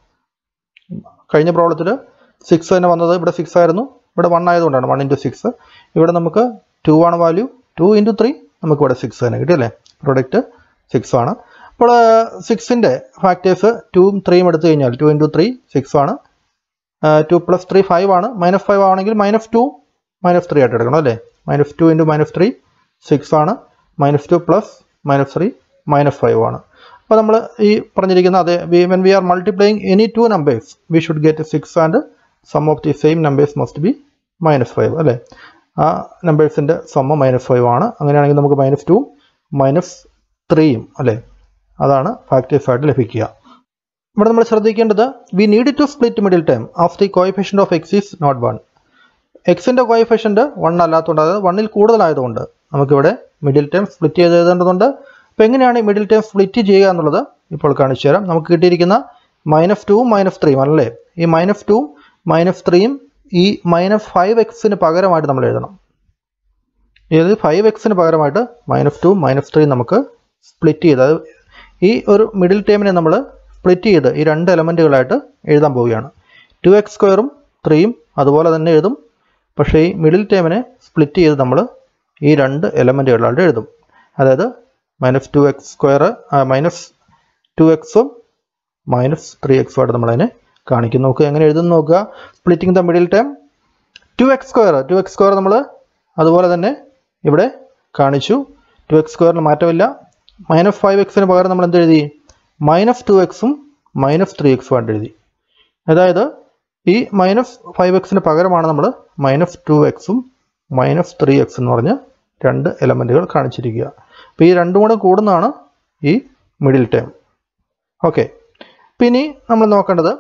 കഴിഞ്ഞ പ്രോബ്ലത്തിൽ സിക്സ് തന്നെ വന്നത് ഇവിടെ സിക്സ് ആയിരുന്നു ഇവിടെ വൺ ആയതുകൊണ്ടാണ് വൺ ഇൻറ്റു സിക്സ് ഇവിടെ നമുക്ക് ടു ആണ് വാല്യൂ ടു ഇൻറ്റു ത്രീ നമുക്ക് ഇവിടെ സിക്സ് തന്നെ കിട്ടി അല്ലേ പ്രൊഡക്റ്റ് സിക്സ് ആണ് അപ്പോൾ സിക്സിൻ്റെ ഫാക്ടേഴ്സ് ടൂവും ത്രീയും എടുത്തു കഴിഞ്ഞാൽ ടു ഇൻറ്റു ത്രീ സിക്സ് ആണ് ടു പ്ലസ് ത്രീ ഫൈവ് ആണ് മൈനസ് ഫൈവ് ആണെങ്കിൽ മൈനസ് ടു മൈനസ് ത്രീ ആയിട്ട് എടുക്കണം അല്ലേ minus two into minus three six ആണ് minus two plus minus three minus five ആണ് അപ്പോൾ നമ്മൾ ഈ പറഞ്ഞിരിക്കുന്ന അതെ when we are multiplying any two numbers we should get six and sum of the same numbers must be minus five അല്ലേ ആ നമ്പേഴ്സിൻ്റെ സമ്മ മൈനസ് ഫൈവ് ആണ് അങ്ങനെയാണെങ്കിൽ നമുക്ക് മൈനസ് ടു മൈനസ് ത്രീയും അല്ലേ അതാണ് ഫാക്ടേഴ്സ് ആയിട്ട് ലഭിക്കുക ഇവിടെ നമ്മൾ ശ്രദ്ധിക്കേണ്ടത് we need to split middle time of the coefficient of x is not one എക്സിൻ്റെ കോയിഫിഷ്യൻ്റ് വൺ അല്ലാത്തതുകൊണ്ട് അതായത് വണ്ണിൽ കൂടുതലായതുകൊണ്ട് നമുക്കിവിടെ മിഡിൽ ടൈം സ്പ്ലിറ്റ് ചെയ്ത് എഴുതേണ്ടതുണ്ട് അപ്പോൾ എങ്ങനെയാണ് ഈ മിഡിൽ ടൈം സ്പ്ലിറ്റ് ചെയ്യുക എന്നുള്ളത് ഇപ്പോൾ കാണിച്ചു തരാം നമുക്ക് കിട്ടിയിരിക്കുന്ന മൈനസ് ടു മൈനസ് ത്രീയും അല്ലേ ഈ മൈനസ് ടു മൈനസ് ത്രീയും ഈ മൈനസ് ഫൈവ് എക്സിന് പകരമായിട്ട് നമ്മൾ എഴുതണം ഏത് ഫൈവ് എക്സിന് പകരമായിട്ട് മൈനസ് ടു മൈനസ് ത്രീ നമുക്ക് സ്പ്ലിറ്റ് ചെയ്ത് അത് ഈ ഒരു മിഡിൽ ടേമിനെ നമ്മൾ സ്പ്ലിറ്റ് ചെയ്ത് ഈ രണ്ട് എലമെൻറ്റുകളായിട്ട് എഴുതാൻ പോവുകയാണ് ടു എക്സ് സ്ക്വയറും ത്രീയും അതുപോലെ തന്നെ എഴുതും പക്ഷേ ഈ മിഡിൽ ടേമിനെ സ്പ്ലിറ്റ് ചെയ്ത് നമ്മൾ ഈ രണ്ട് എലമെൻറ്റുകളായിട്ട് എഴുതും അതായത് minus two x square minus two എക്സും മൈനസ് ത്രീ എക്സും ആയിട്ട് നമ്മളതിനെ കാണിക്കും നോക്കുക എങ്ങനെ എഴുതുന്നു നോക്കുക splitting the middle term two x square two x square നമ്മൾ അതുപോലെ തന്നെ ഇവിടെ കാണിച്ചു ടു എക്സ് സ്ക്വയറിന് മാറ്റമില്ല മൈനസ് ഫൈവ് എക്സിന് പകരം നമ്മൾ എന്ത് എഴുതി മൈനസ് ടു എക്സും മൈനസ് ത്രീ എക്സും ആയിട്ട് എഴുതി അതായത് ഈ മൈനസ് ഫൈവ് എക്സിന് പകരമാണ് നമ്മൾ മൈനസ് ടു എക്സും മൈനസ് ത്രീ എക്സ് എന്ന് പറഞ്ഞ് രണ്ട് എലമെൻറ്റുകൾ കാണിച്ചിരിക്കുക അപ്പോൾ ഈ രണ്ടും കൂടെ കൂടുന്നതാണ് ഈ മിഡിൽ ടേം ഓക്കെ പിന്നെ നമ്മൾ നോക്കേണ്ടത്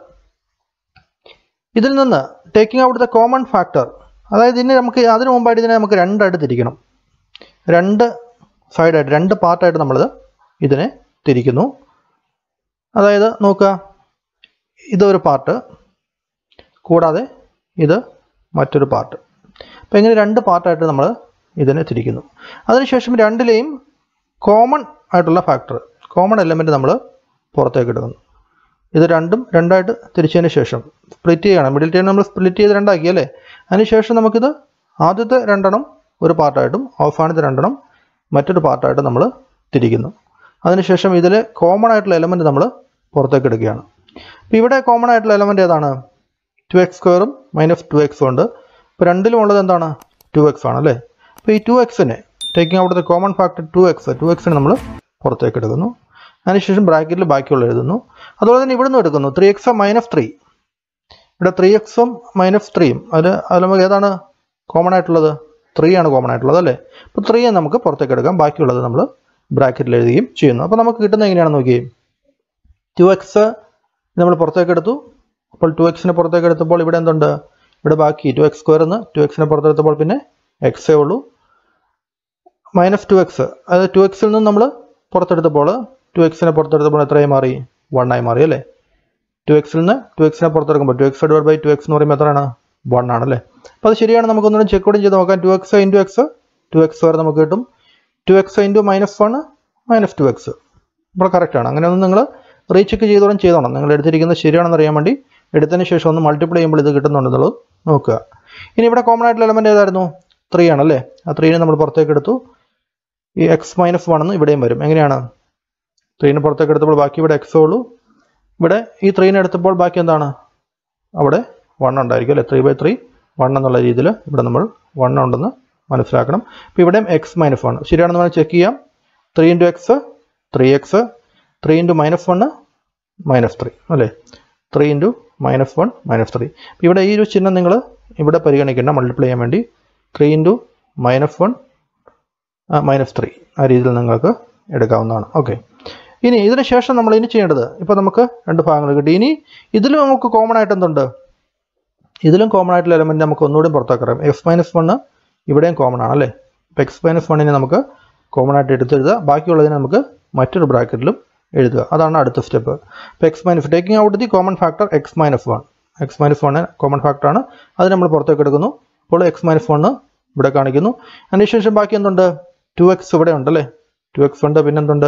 ഇതിൽ നിന്ന് taking out the common factor അതായത് ഇതിനെ നമുക്ക് അതിനു മുമ്പായിട്ട് ഇതിനെ നമുക്ക് രണ്ടായിട്ട് തിരിക്കണം രണ്ട് സൈഡായിട്ട് രണ്ട് പാർട്ടായിട്ട് നമ്മളിത് ഇതിനെ തിരിക്കുന്നു അതായത് നോക്കുക ഇതൊരു പാർട്ട് കൂടാതെ ഇത് മറ്റൊരു പാർട്ട് അപ്പോൾ ഇങ്ങനെ രണ്ട് പാർട്ടായിട്ട് നമ്മൾ ഇതിനെ തിരിക്കുന്നു അതിനുശേഷം രണ്ടിലെയും കോമൺ ആയിട്ടുള്ള ഫാക്ടർ കോമൺ എലമെൻറ്റ് നമ്മൾ പുറത്തേക്ക് എടുക്കുന്നു ഇത് രണ്ടും രണ്ടായിട്ട് തിരിച്ചതിന് ശേഷം സ്പ്ലിറ്റ് ചെയ്യണം മിഡിൽ ടൈം നമ്മൾ സ്പ്ലിറ്റ് ചെയ്ത് രണ്ടാക്കി അല്ലേ അതിനുശേഷം നമുക്കിത് ആദ്യത്തെ രണ്ടെണ്ണം ഒരു പാർട്ടായിട്ടും അവസാനത്തെ രണ്ടെണ്ണം മറ്റൊരു പാർട്ടായിട്ട് നമ്മൾ തിരിക്കുന്നു അതിനുശേഷം ഇതിൽ കോമൺ ആയിട്ടുള്ള എലമെൻറ്റ് നമ്മൾ പുറത്തേക്ക് എടുക്കുകയാണ് അപ്പോൾ ഇവിടെ കോമൺ ആയിട്ടുള്ള എലമെൻറ്റ് ഏതാണ് ടു എക്സ് സ്ക്വയറും മൈനസ് ടു എക്സും ഉണ്ട് ഇപ്പോൾ രണ്ടിലും ഉള്ളത് എന്താണ് ടു എക്സ് ആണ് അല്ലേ അപ്പോൾ ഈ ടു എക്സിനെ taking out the common factor two x two എക്സിനെ നമ്മൾ പുറത്തേക്ക് എടുക്കുന്നു അതിനുശേഷം ബ്രാക്കറ്റിൽ ബാക്കിയുള്ള എഴുതുന്നു അതുപോലെ തന്നെ ഇവിടുന്ന് എടുക്കുന്നു ത്രീ എക്സ് മൈനസ് ത്രീ ഇവിടെ ത്രീ എക്സും മൈനസ് ത്രീയും അതിൽ അതിൽ നമുക്ക് ഏതാണ് കോമൺ ആയിട്ടുള്ളത് ത്രീ ആണ് കോമൺ ആയിട്ടുള്ളത് അല്ലേ അപ്പോൾ ത്രീയെ നമുക്ക് പുറത്തേക്ക് എടുക്കാം ബാക്കിയുള്ളത് നമ്മൾ ബ്രാക്കറ്റിൽ എഴുതുകയും ചെയ്യുന്നു അപ്പോൾ നമുക്ക് കിട്ടുന്നത് എങ്ങനെയാണെന്ന് നോക്കി ടു എക്സ് നമ്മൾ പുറത്തേക്ക് എടുത്തു അപ്പോൾ ടു എക്സിനെ പുറത്തേക്ക് എടുത്തപ്പോൾ ഇവിടെ എന്തുണ്ട് ഇവിടെ ബാക്കി ടു എക്സ് സ്ക്വയർ എന്ന് ടു എക്സിനെ പുറത്തെടുത്തപ്പോൾ പിന്നെ എക്സേ ഉള്ളൂ മൈനസ് ടു എക്സ് അതായത് ടു എക്സിൽ നിന്ന് നമ്മൾ പുറത്തെടുത്തപ്പോൾ ടു എക്സിനെ പുറത്തെടുത്തപ്പോൾ എത്രയായി മാറി വൺ ആയി മാറി അല്ലേ ടു എക്സിൽ നിന്ന് ടു എക്സിനെ പുറത്തെടുക്കുമ്പോൾ two x divide by two x എന്ന് പറയുമ്പോൾ എത്രയാണ് വൺ ആണ് അല്ലേ അപ്പോൾ അത് ശരിയാണ് നമുക്കൊന്നുകൂടി ചെക്ക് കൂടി ചെയ്ത് നോക്കാം two x into x two x വരെ നമുക്ക് കിട്ടും two x into minus one minus two x ഇപ്പോൾ കറക്റ്റാണ് അങ്ങനെ ഒന്ന് നിങ്ങൾ റീചെക്ക് ചെയ്തോളം ചെയ്തോണം നിങ്ങൾ എടുത്തിരിക്കുന്നത് ശരിയാണെന്ന് അറിയാൻ വേണ്ടി എടുത്തതിന് ശേഷം ഒന്ന് മൾട്ടിപ്ലൈ ചെയ്യുമ്പോൾ ഇത് കിട്ടുന്നുണ്ടെന്നുള്ളത് നോക്കുക ഇനി ഇവിടെ കോമൺ ആയിട്ടുള്ള എലമെൻ്റ് ഏതായിരുന്നു ത്രീ ആണല്ലേ ആ ത്രീനെ നമ്മൾ പുറത്തേക്ക് എടുത്തു ഈ എക്സ് മൈനസ് വൺ എന്ന് ഇവിടെയും വരും എങ്ങനെയാണ് ത്രീനെ പുറത്തേക്ക് എടുത്തപ്പോൾ ബാക്കി ഇവിടെ എക്സ് ഉള്ളൂ ഇവിടെ ഈ ത്രീനെ എടുത്തപ്പോൾ ബാക്കി എന്താണ് അവിടെ വൺ ഉണ്ടായിരിക്കും അല്ലേ ത്രീ ബൈ ത്രീ വൺ എന്നുള്ള രീതിയിൽ ഇവിടെ നമ്മൾ വൺ ഉണ്ടെന്ന് മനസ്സിലാക്കണം അപ്പോൾ ഇവിടെയും എക്സ് മൈനസ് വൺ ശരിയാണെന്ന് നമ്മൾ ചെക്ക് ചെയ്യാം three into x three x three into minus one minus three അല്ലേ three into minus one minus three ഇവിടെ ഈ ഒരു ചിഹ്നം നിങ്ങൾ ഇവിടെ പരിഗണിക്കേണ്ട മൾട്ടിപ്ലൈ ചെയ്യാൻ വേണ്ടി three into minus one minus three ആ രീതിയിൽ നിങ്ങൾക്ക് എടുക്കാവുന്നതാണ് ഓക്കെ ഇനി ഇതിന് ശേഷം നമ്മൾ ഇനി ചെയ്യേണ്ടത് ഇപ്പോൾ നമുക്ക് രണ്ട് ഭാഗങ്ങൾ കിട്ടി ഇനി ഇതിലും നമുക്ക് കോമൺ ആയിട്ട് എന്തുണ്ട് ഇതിലും കോമൺ ആയിട്ടുള്ള എലമെൻറ്റ് നമുക്ക് ഒന്നുകൂടി പുറത്താക്കറിയാം എക്സ് മൈനസ് വണ്ണ് ഇവിടെയും കോമൺ ആണ് അല്ലേ ഇപ്പോൾ എക്സ് മൈനസ് വണ്ണിനെ നമുക്ക് കോമൺ ആയിട്ട് എടുത്തെഴുതുക ബാക്കിയുള്ളതിനെ നമുക്ക് മറ്റൊരു ബ്രാക്കറ്റിലും എഴുതുക അതാണ് അടുത്ത സ്റ്റെപ്പ് ഇപ്പോൾ x minus taking out the common factor x minus one x minus one common ഫാക്ടറാണ് അത് നമ്മൾ പുറത്തേക്ക് എടുക്കുന്നു അപ്പോൾ എക്സ് മൈനസ് വണ്ണ് ഇവിടെ കാണിക്കുന്നു അതിനുശേഷം ബാക്കി എന്തുണ്ട് ടു എക്സ് ഇവിടെ ഉണ്ട് അല്ലേ ടു എക്സ് ഉണ്ട് പിന്നെ എന്തുണ്ട്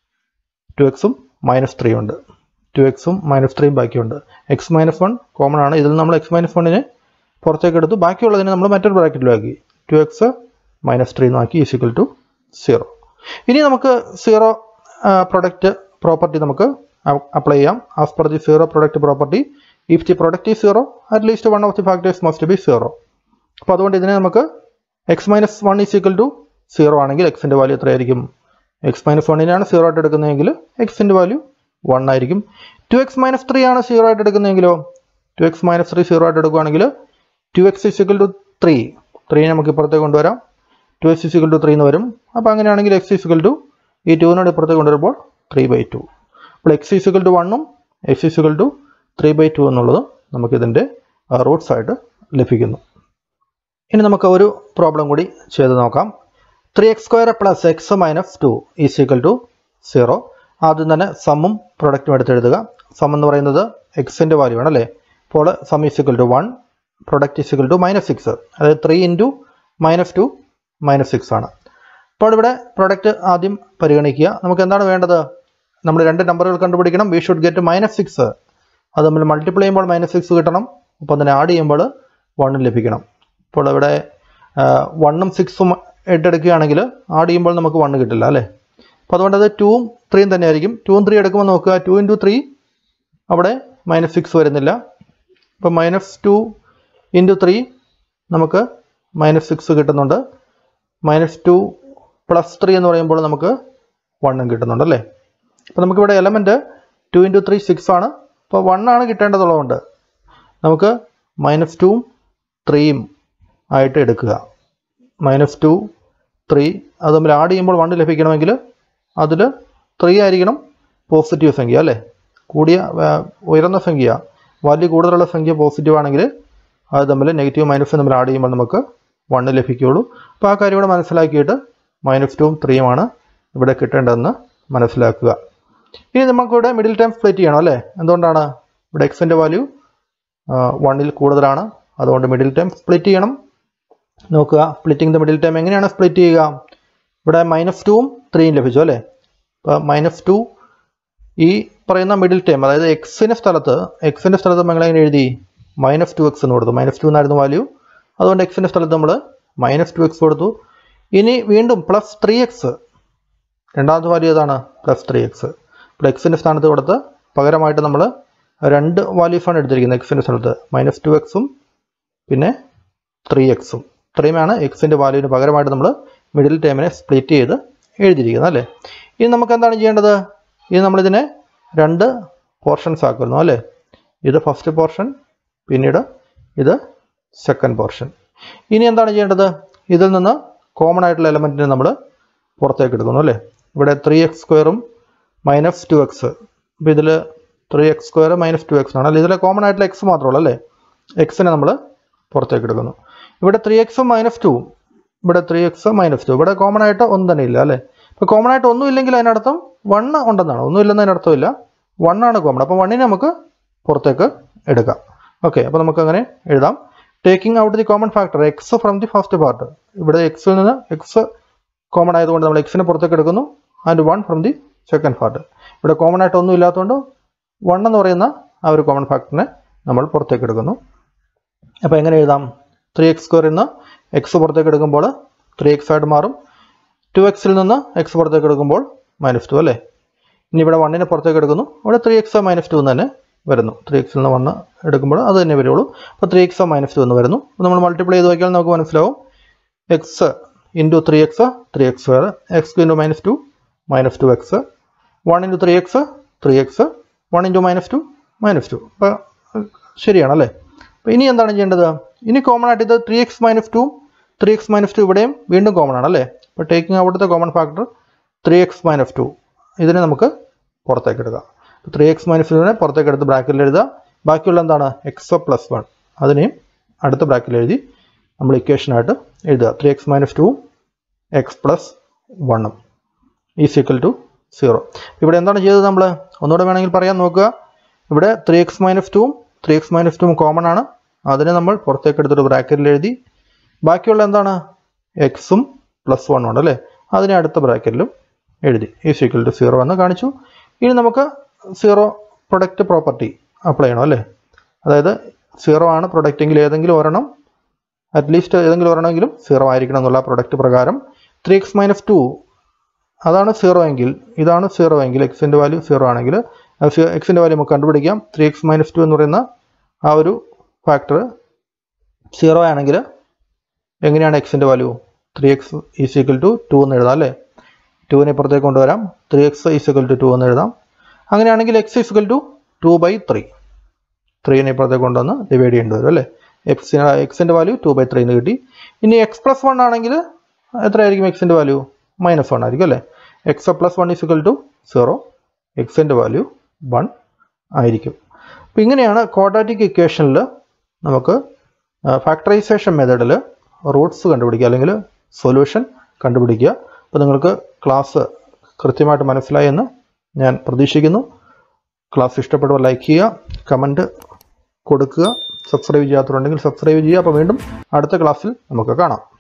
ടു എക്സും മൈനസ് ത്രീ ഉണ്ട് ടു എക്സും മൈനസ് ത്രീയും ബാക്കിയുണ്ട് എക്സ് മൈനസ് വൺ കോമൺ ആണ് ഇതിൽ നമ്മൾ എക്സ് മൈനസ് വണ്ണിനെ പുറത്തേക്ക് എടുത്തു ബാക്കിയുള്ളതിനെ നമ്മൾ മറ്റൊരു ബ്രാക്കറ്റിലാക്കി ടു എക്സ് മൈനസ് ത്രീ ആക്കി ഈസിക്കൽ ടു സീറോ ഇനി നമുക്ക് സീറോ പ്രൊഡക്റ്റ് പ്രോപ്പർട്ടി നമുക്ക് അപ്ലൈ ചെയ്യാം as per the zero product property if the product is zero at least one of the factors must be zero അപ്പോൾ അതുകൊണ്ട് ഇതിനെ നമുക്ക് x minus one is equal to zero ആണെങ്കിൽ എക്സിൻ്റെ value എത്രയായിരിക്കും X minus വണ്ണിനാണ് zero ആയിട്ട് എടുക്കുന്നതെങ്കിൽ എക്സിൻ്റെ വാല്യൂ വൺ ആയിരിക്കും ടു എക്സ് മൈനസ് ത്രീ ആണ് സീറോ ആയിട്ട് എടുക്കുന്നതെങ്കിലോ two x minus three zero ആയിട്ട് എടുക്കുകയാണെങ്കിൽ two x is equal to three three നമുക്ക് ഇപ്പുറത്തേക്ക് കൊണ്ടുവരാം two x is equal to three എന്ന് വരും അപ്പോൾ അങ്ങനെയാണെങ്കിൽ എക്സ് ഇസിക്കൽ ടു ഈ ടുവിനോട് ഇപ്പുറത്തേക്ക് കൊണ്ടുവരുമ്പോൾ ത്രീ ബൈ ടു അപ്പോൾ എക്സ് ഇസിക്കൽ ടു വണ്ണും x is equal to three by two എന്നുള്ളത് നമുക്കിതിൻ്റെ റൂട്ട്സ് ആയിട്ട് ലഭിക്കുന്നു ഇനി നമുക്ക് ഒരു പ്രോബ്ലം കൂടി ചെയ്ത് നോക്കാം three x square plus x minus two is equal to zero ആദ്യം തന്നെ സമ്മും പ്രൊഡക്റ്റും എടുത്തെഴുതുക സം എന്ന് പറയുന്നത് എക്സിൻ്റെ വാല്യൂ ആണ് അല്ലേ അപ്പോൾ sum is equal to one product is equal to minus six അതായത് three into minus two minus six ആണ് അപ്പോൾ ഇവിടെ പ്രൊഡക്റ്റ് ആദ്യം പരിഗണിക്കുക നമുക്ക് എന്താണ് വേണ്ടത് നമ്മൾ രണ്ട് നമ്പറുകൾ കണ്ടുപിടിക്കണം we should get minus six അത് നമ്മൾ മൾട്ടിപ്ലൈ ചെയ്യുമ്പോൾ മൈനസ് സിക്സ് കിട്ടണം അപ്പോൾ അതിനെ ആഡ് ചെയ്യുമ്പോൾ വണ്ണും ലഭിക്കണം ഇപ്പോൾ ഇവിടെ വണ്ണും സിക്സും ഇട്ടെടുക്കുകയാണെങ്കിൽ ആഡ് ചെയ്യുമ്പോൾ നമുക്ക് വണ്ണ് കിട്ടില്ല അല്ലേ അപ്പോൾ അതുകൊണ്ട് അത് ടൂവും ത്രീയും തന്നെയായിരിക്കും ടൂവും ത്രീ എടുക്കുമ്പോൾ നോക്കുക ടു ഇൻറ്റു ത്രീ അവിടെ മൈനസ് സിക്സ് വരുന്നില്ല അപ്പോൾ മൈനസ് ടു ഇൻറ്റു ത്രീ നമുക്ക് മൈനസ് സിക്സ് കിട്ടുന്നുണ്ട് മൈനസ് ടു പ്ലസ് ത്രീ എന്ന് പറയുമ്പോൾ നമുക്ക് വണ്ണും കിട്ടുന്നുണ്ട് അല്ലേ അപ്പോൾ നമുക്കിവിടെ element two into three six ആണ് അപ്പോൾ വൺ ആണ് കിട്ടേണ്ടതുള്ളതുകൊണ്ട് നമുക്ക് മൈനസ് ടൂവും ത്രീയും ആയിട്ട് എടുക്കുക മൈനസ് ടു ത്രീ അത് തമ്മിൽ ആഡ് ചെയ്യുമ്പോൾ വണ്ണ് ലഭിക്കണമെങ്കിൽ അതിൽ ത്രീ ആയിരിക്കണം പോസിറ്റീവ് സംഖ്യ അല്ലേ കൂടിയ ആ, ഉയർന്ന സംഖ്യ വാല്യൂ കൂടുതലുള്ള സംഖ്യ പോസിറ്റീവ് ആണെങ്കിൽ അത് തമ്മിൽ നെഗറ്റീവ് മൈനസ് തമ്മിൽ ആഡ് ചെയ്യുമ്പോൾ നമുക്ക് വണ്ണ് ലഭിക്കുകയുള്ളൂ അപ്പോൾ ആ കാര്യം ഇവിടെ മനസ്സിലാക്കിയിട്ട് മൈനസ് ടുവും ത്രീയുമാണ് ഇവിടെ കിട്ടേണ്ടതെന്ന് മനസ്സിലാക്കുക ഇനി നമുക്കിവിടെ മിഡിൽ ടൈം സ്പ്ലിറ്റ് ചെയ്യണം അല്ലേ എന്തുകൊണ്ടാണ് ഇവിടെ എക്സിൻ്റെ വാല്യൂ വണ്ണിൽ കൂടുതലാണ് അതുകൊണ്ട് മിഡിൽ ടൈം സ്പ്ലിറ്റ് ചെയ്യണം നോക്കുക സ്പ്ലിറ്റിംഗ് ദ മിഡിൽ ടൈം എങ്ങനെയാണ് സ്പ്ലിറ്റ് ചെയ്യുക ഇവിടെ മൈനസ് ടുവും ത്രീയും ലഭിച്ചു അല്ലേ അപ്പോൾ മൈനസ് ടു ഈ പറയുന്ന മിഡിൽ ടൈം അതായത് എക്സിൻ്റെ സ്ഥലത്ത് എക്സിൻ്റെ സ്ഥലത്ത് നമ്മൾ എങ്ങനെ എഴുതി മൈനസ് ടു എക്സ് എന്ന് കൊടുത്തു മൈനസ് ടു എന്നായിരുന്നു വാല്യൂ അതുകൊണ്ട് എക്സിൻ്റെ സ്ഥലത്ത് നമ്മൾ മൈനസ് ടു എക്സ് കൊടുത്തു ഇനി വീണ്ടും പ്ലസ് ത്രീ എക്സ് രണ്ടാമത്തെ വാല്യൂ ഏതാണ് പ്ലസ് ത്രീ എക്സ് ഇപ്പോൾ എക്സിൻ്റെ സ്ഥാനത്ത് കൊടുത്ത് പകരമായിട്ട് നമ്മൾ രണ്ട് വാല്യൂസാണ് എടുത്തിരിക്കുന്നത് എക്സിൻ്റെ സ്ഥലത്ത് മൈനസ് ടു എക്സും പിന്നെ ത്രീ എക്സും ഇത്രയുമാണ് എക്സിൻ്റെ വാല്യൂവിന് പകരമായിട്ട് നമ്മൾ മിഡിൽ ടൈമിനെ സ്പ്ലിറ്റ് ചെയ്ത് എഴുതിയിരിക്കുന്നത് അല്ലേ ഇനി നമുക്ക് എന്താണ് ചെയ്യേണ്ടത് ഇനി നമ്മളിതിനെ രണ്ട് പോർഷൻസ് ആക്കുന്നു അല്ലേ ഇത് ഫസ്റ്റ് പോർഷൻ പിന്നീട് ഇത് സെക്കൻഡ് പോർഷൻ ഇനി എന്താണ് ചെയ്യേണ്ടത് ഇതിൽ നിന്ന് കോമൺ ആയിട്ടുള്ള എലമെൻറ്റിനെ നമ്മൾ പുറത്തേക്ക് എടുക്കുന്നു അല്ലേ ഇവിടെ ത്രീ എക്സ് സ്ക്വയറും മൈനസ് ടു എക്സ് അപ്പോൾ ഇതിൽ three x square minus two x ആണ് അല്ലേ ഇതിൽ കോമൺ ആയിട്ടുള്ള എക്സ് മാത്രമേ അല്ലേ എക്സിനെ നമ്മൾ പുറത്തേക്ക് എടുക്കുന്നു ഇവിടെ ത്രീ എക്സും മൈനസ് ടുവും ഇവിടെ ത്രീ എക്സ് മൈനസ് ടു ഇവിടെ കോമൺ ആയിട്ട് ഒന്നും തന്നെ ഇല്ല അല്ലേ ഇപ്പോൾ കോമൺ ആയിട്ട് ഒന്നും ഇല്ലെങ്കിൽ അതിനർത്ഥം വണ്ണ് ഉണ്ടെന്നാണ് ഒന്നും ഇല്ലെന്ന് അതിനർത്ഥമില്ല വണ്ണാണ് കോമൺ അപ്പോൾ വണ്ണിനെ നമുക്ക് പുറത്തേക്ക് എടുക്കാം ഓക്കെ അപ്പോൾ നമുക്ക് അങ്ങനെ എഴുതാം taking out the common factor x from the first part ഇവിടെ എക്സിൽ നിന്ന് എക്സ് കോമൺ ആയതുകൊണ്ട് നമ്മൾ എക്സിനെ പുറത്തേക്ക് എടുക്കുന്നു and one from the second part ഇവിടെ കോമൺ ആയിട്ട് ഒന്നും ഇല്ലാത്തതുകൊണ്ട് വൺ എന്ന് പറയുന്ന ആ ഒരു കോമൺ ഫാക്ടറിനെ നമ്മൾ പുറത്തേക്ക് എടുക്കുന്നു അപ്പോൾ എങ്ങനെ എഴുതാം ത്രീ എക്സ് സ്ക്വയറിൽ നിന്ന് എക്സ് പുറത്തേക്ക് എടുക്കുമ്പോൾ ത്രീ എക്സ് ആയിട്ട് മാറും ടു എക്സിൽ നിന്ന് എക്സ് പുറത്തേക്ക് എടുക്കുമ്പോൾ മൈനസ് ടു അല്ലേ ഇനി ഇവിടെ വണ്ണിനെ പുറത്തേക്ക് എടുക്കുന്നു ഇവിടെ ത്രീ എക്സ് മൈനസ് ടു എന്ന് തന്നെ വരുന്നു ത്രീ എക്സിൽ നിന്ന് വണ്ണ് എടുക്കുമ്പോൾ അത് തന്നെ വരുള്ളൂ അപ്പോൾ ത്രീ എക്സ് മൈനസ് ടു എന്ന് വരുന്നു അപ്പോൾ നമ്മൾ മൾട്ടിപ്ലൈ ചെയ്ത് നോക്കിയാൽ നമുക്ക് മനസ്സിലാവും x into three x three x square x into minus two minus two x one into three x three x one into minus two minus two അപ്പോൾ ശരിയാണല്ലേ അപ്പോൾ ഇനി എന്താണ് ചെയ്യേണ്ടത് ഇനി കോമൺ ആയിട്ട് ഇത് three x minus two three x minus two ഇവിടെയും വീണ്ടും കോമൺ ആണ് അല്ലേ അപ്പോൾ ടേക്കിംഗ് അവിടുത്തെ common factor three x minus two ഇതിനെ നമുക്ക് പുറത്തേക്ക് എടുക്കാം ത്രീ എക്സ് മൈനസ് ടുവിനെ പുറത്തേക്ക് എടുത്ത് ബ്രാക്കറ്റിൽ എഴുതുക ബാക്കിയുള്ള എന്താണ് എക്സ് പ്ലസ് വൺ അതിനെയും അടുത്ത ബ്രാക്കറ്റിൽ എഴുതി നമ്മൾ ഇക്വേഷനായിട്ട് എഴുതുക three x minus two x plus വണ്ണും ഈസ് ഈക്വൽ ടു സീറോ ഇവിടെ എന്താണ് ചെയ്തത് നമ്മൾ ഒന്നുകൂടെ വേണമെങ്കിൽ പറയാൻ നോക്കുക ഇവിടെ ത്രീ എക്സ് മൈനസ് ടുവും ത്രീ എക്സ് മൈനസ് ടുവും കോമൺ ആണ് അതിനെ നമ്മൾ പുറത്തേക്ക് എടുത്തിട്ട് ബ്രാക്കറ്റിൽ എഴുതി ബാക്കിയുള്ള എന്താണ് എക്സും പ്ലസ് വണ്ണും ഉണ്ട് അല്ലേ അതിനെ അടുത്ത ബ്രാക്കറ്റിലും എഴുതി ഈസ് ഈക്വൽ ടു സീറോ എന്ന് കാണിച്ചു ഇനി നമുക്ക് സീറോ പ്രൊഡക്റ്റ് പ്രോപ്പർട്ടി അപ്ലൈ ചെയ്യണം അല്ലേ അതായത് സീറോ ആണ് പ്രൊഡക്റ്റ് എങ്കിൽ ഏതെങ്കിലും ഒരെണ്ണം അറ്റ്ലീസ്റ്റ് ഏതെങ്കിലും ഒരെണ്ണമെങ്കിലും സീറോ ആയിരിക്കണം എന്നുള്ള പ്രൊഡക്റ്റ് പ്രകാരം ത്രീ എക്സ് മൈനസ് ടു അതാണ് സീറോ എങ്കിൽ ഇതാണ് സീറോ എങ്കിൽ എക്സിൻ്റെ വാല്യൂ സീറോ ആണെങ്കിൽ എക്സിൻ്റെ വാല്യൂ നമുക്ക് കണ്ടുപിടിക്കാം ത്രീ എക്സ് മൈനസ് ടു എന്ന് പറയുന്ന ആ ഒരു ഫാക്ടർ സീറോ ആണെങ്കിൽ എങ്ങനെയാണ് എക്സിൻ്റെ value three x is equal to two എന്ന് എഴുതാം അല്ലേ ടുവിനെ ഇപ്പുറത്തേക്ക് കൊണ്ടുവരാം three x is equal to two എന്ന് എഴുതാം അങ്ങനെയാണെങ്കിൽ x equal to two by three ത്രീനെ ഇപ്പുറത്തേക്ക് കൊണ്ടുവന്ന് ഡിവൈഡ് ചെയ്യേണ്ടി വരും അല്ലേ എക്സിന് എക്സിൻ്റെ വാല്യൂ ടു ബൈ ത്രീ എന്ന് കിട്ടി ഇനി എക്സ് പ്ലസ് വൺ ആണെങ്കിൽ എത്രയായിരിക്കും എക്സിൻ്റെ വാല്യൂ മൈനസ് വൺ ആയിരിക്കും അല്ലേ x plus one is equal to zero എക്സിൻ്റെ വാല്യൂ വൺ ആയിരിക്കും അപ്പോൾ ഇങ്ങനെയാണ് ക്വാഡ്രാറ്റിക് ഇക്വേഷനിൽ നമുക്ക് ഫാക്ടറൈസേഷൻ മെത്തേഡിൽ റൂട്ട്സ് കണ്ടുപിടിക്കുക അല്ലെങ്കിൽ സൊല്യൂഷൻ കണ്ടുപിടിക്കുക അപ്പോൾ നിങ്ങൾക്ക് ക്ലാസ് കൃത്യമായിട്ട് മനസ്സിലായി എന്ന് ഞാൻ പ്രതീക്ഷിക്കുന്നു ക്ലാസ് ഇഷ്ടപ്പെടുമ്പോൾ ലൈക്ക് ചെയ്യുക കമൻറ്റ് കൊടുക്കുക സബ്സ്ക്രൈബ് ചെയ്യാത്തവരുണ്ടെങ്കിൽ സബ്സ്ക്രൈബ് ചെയ്യുക അപ്പോൾ വീണ്ടും അടുത്ത ക്ലാസ്സിൽ നമുക്ക് കാണാം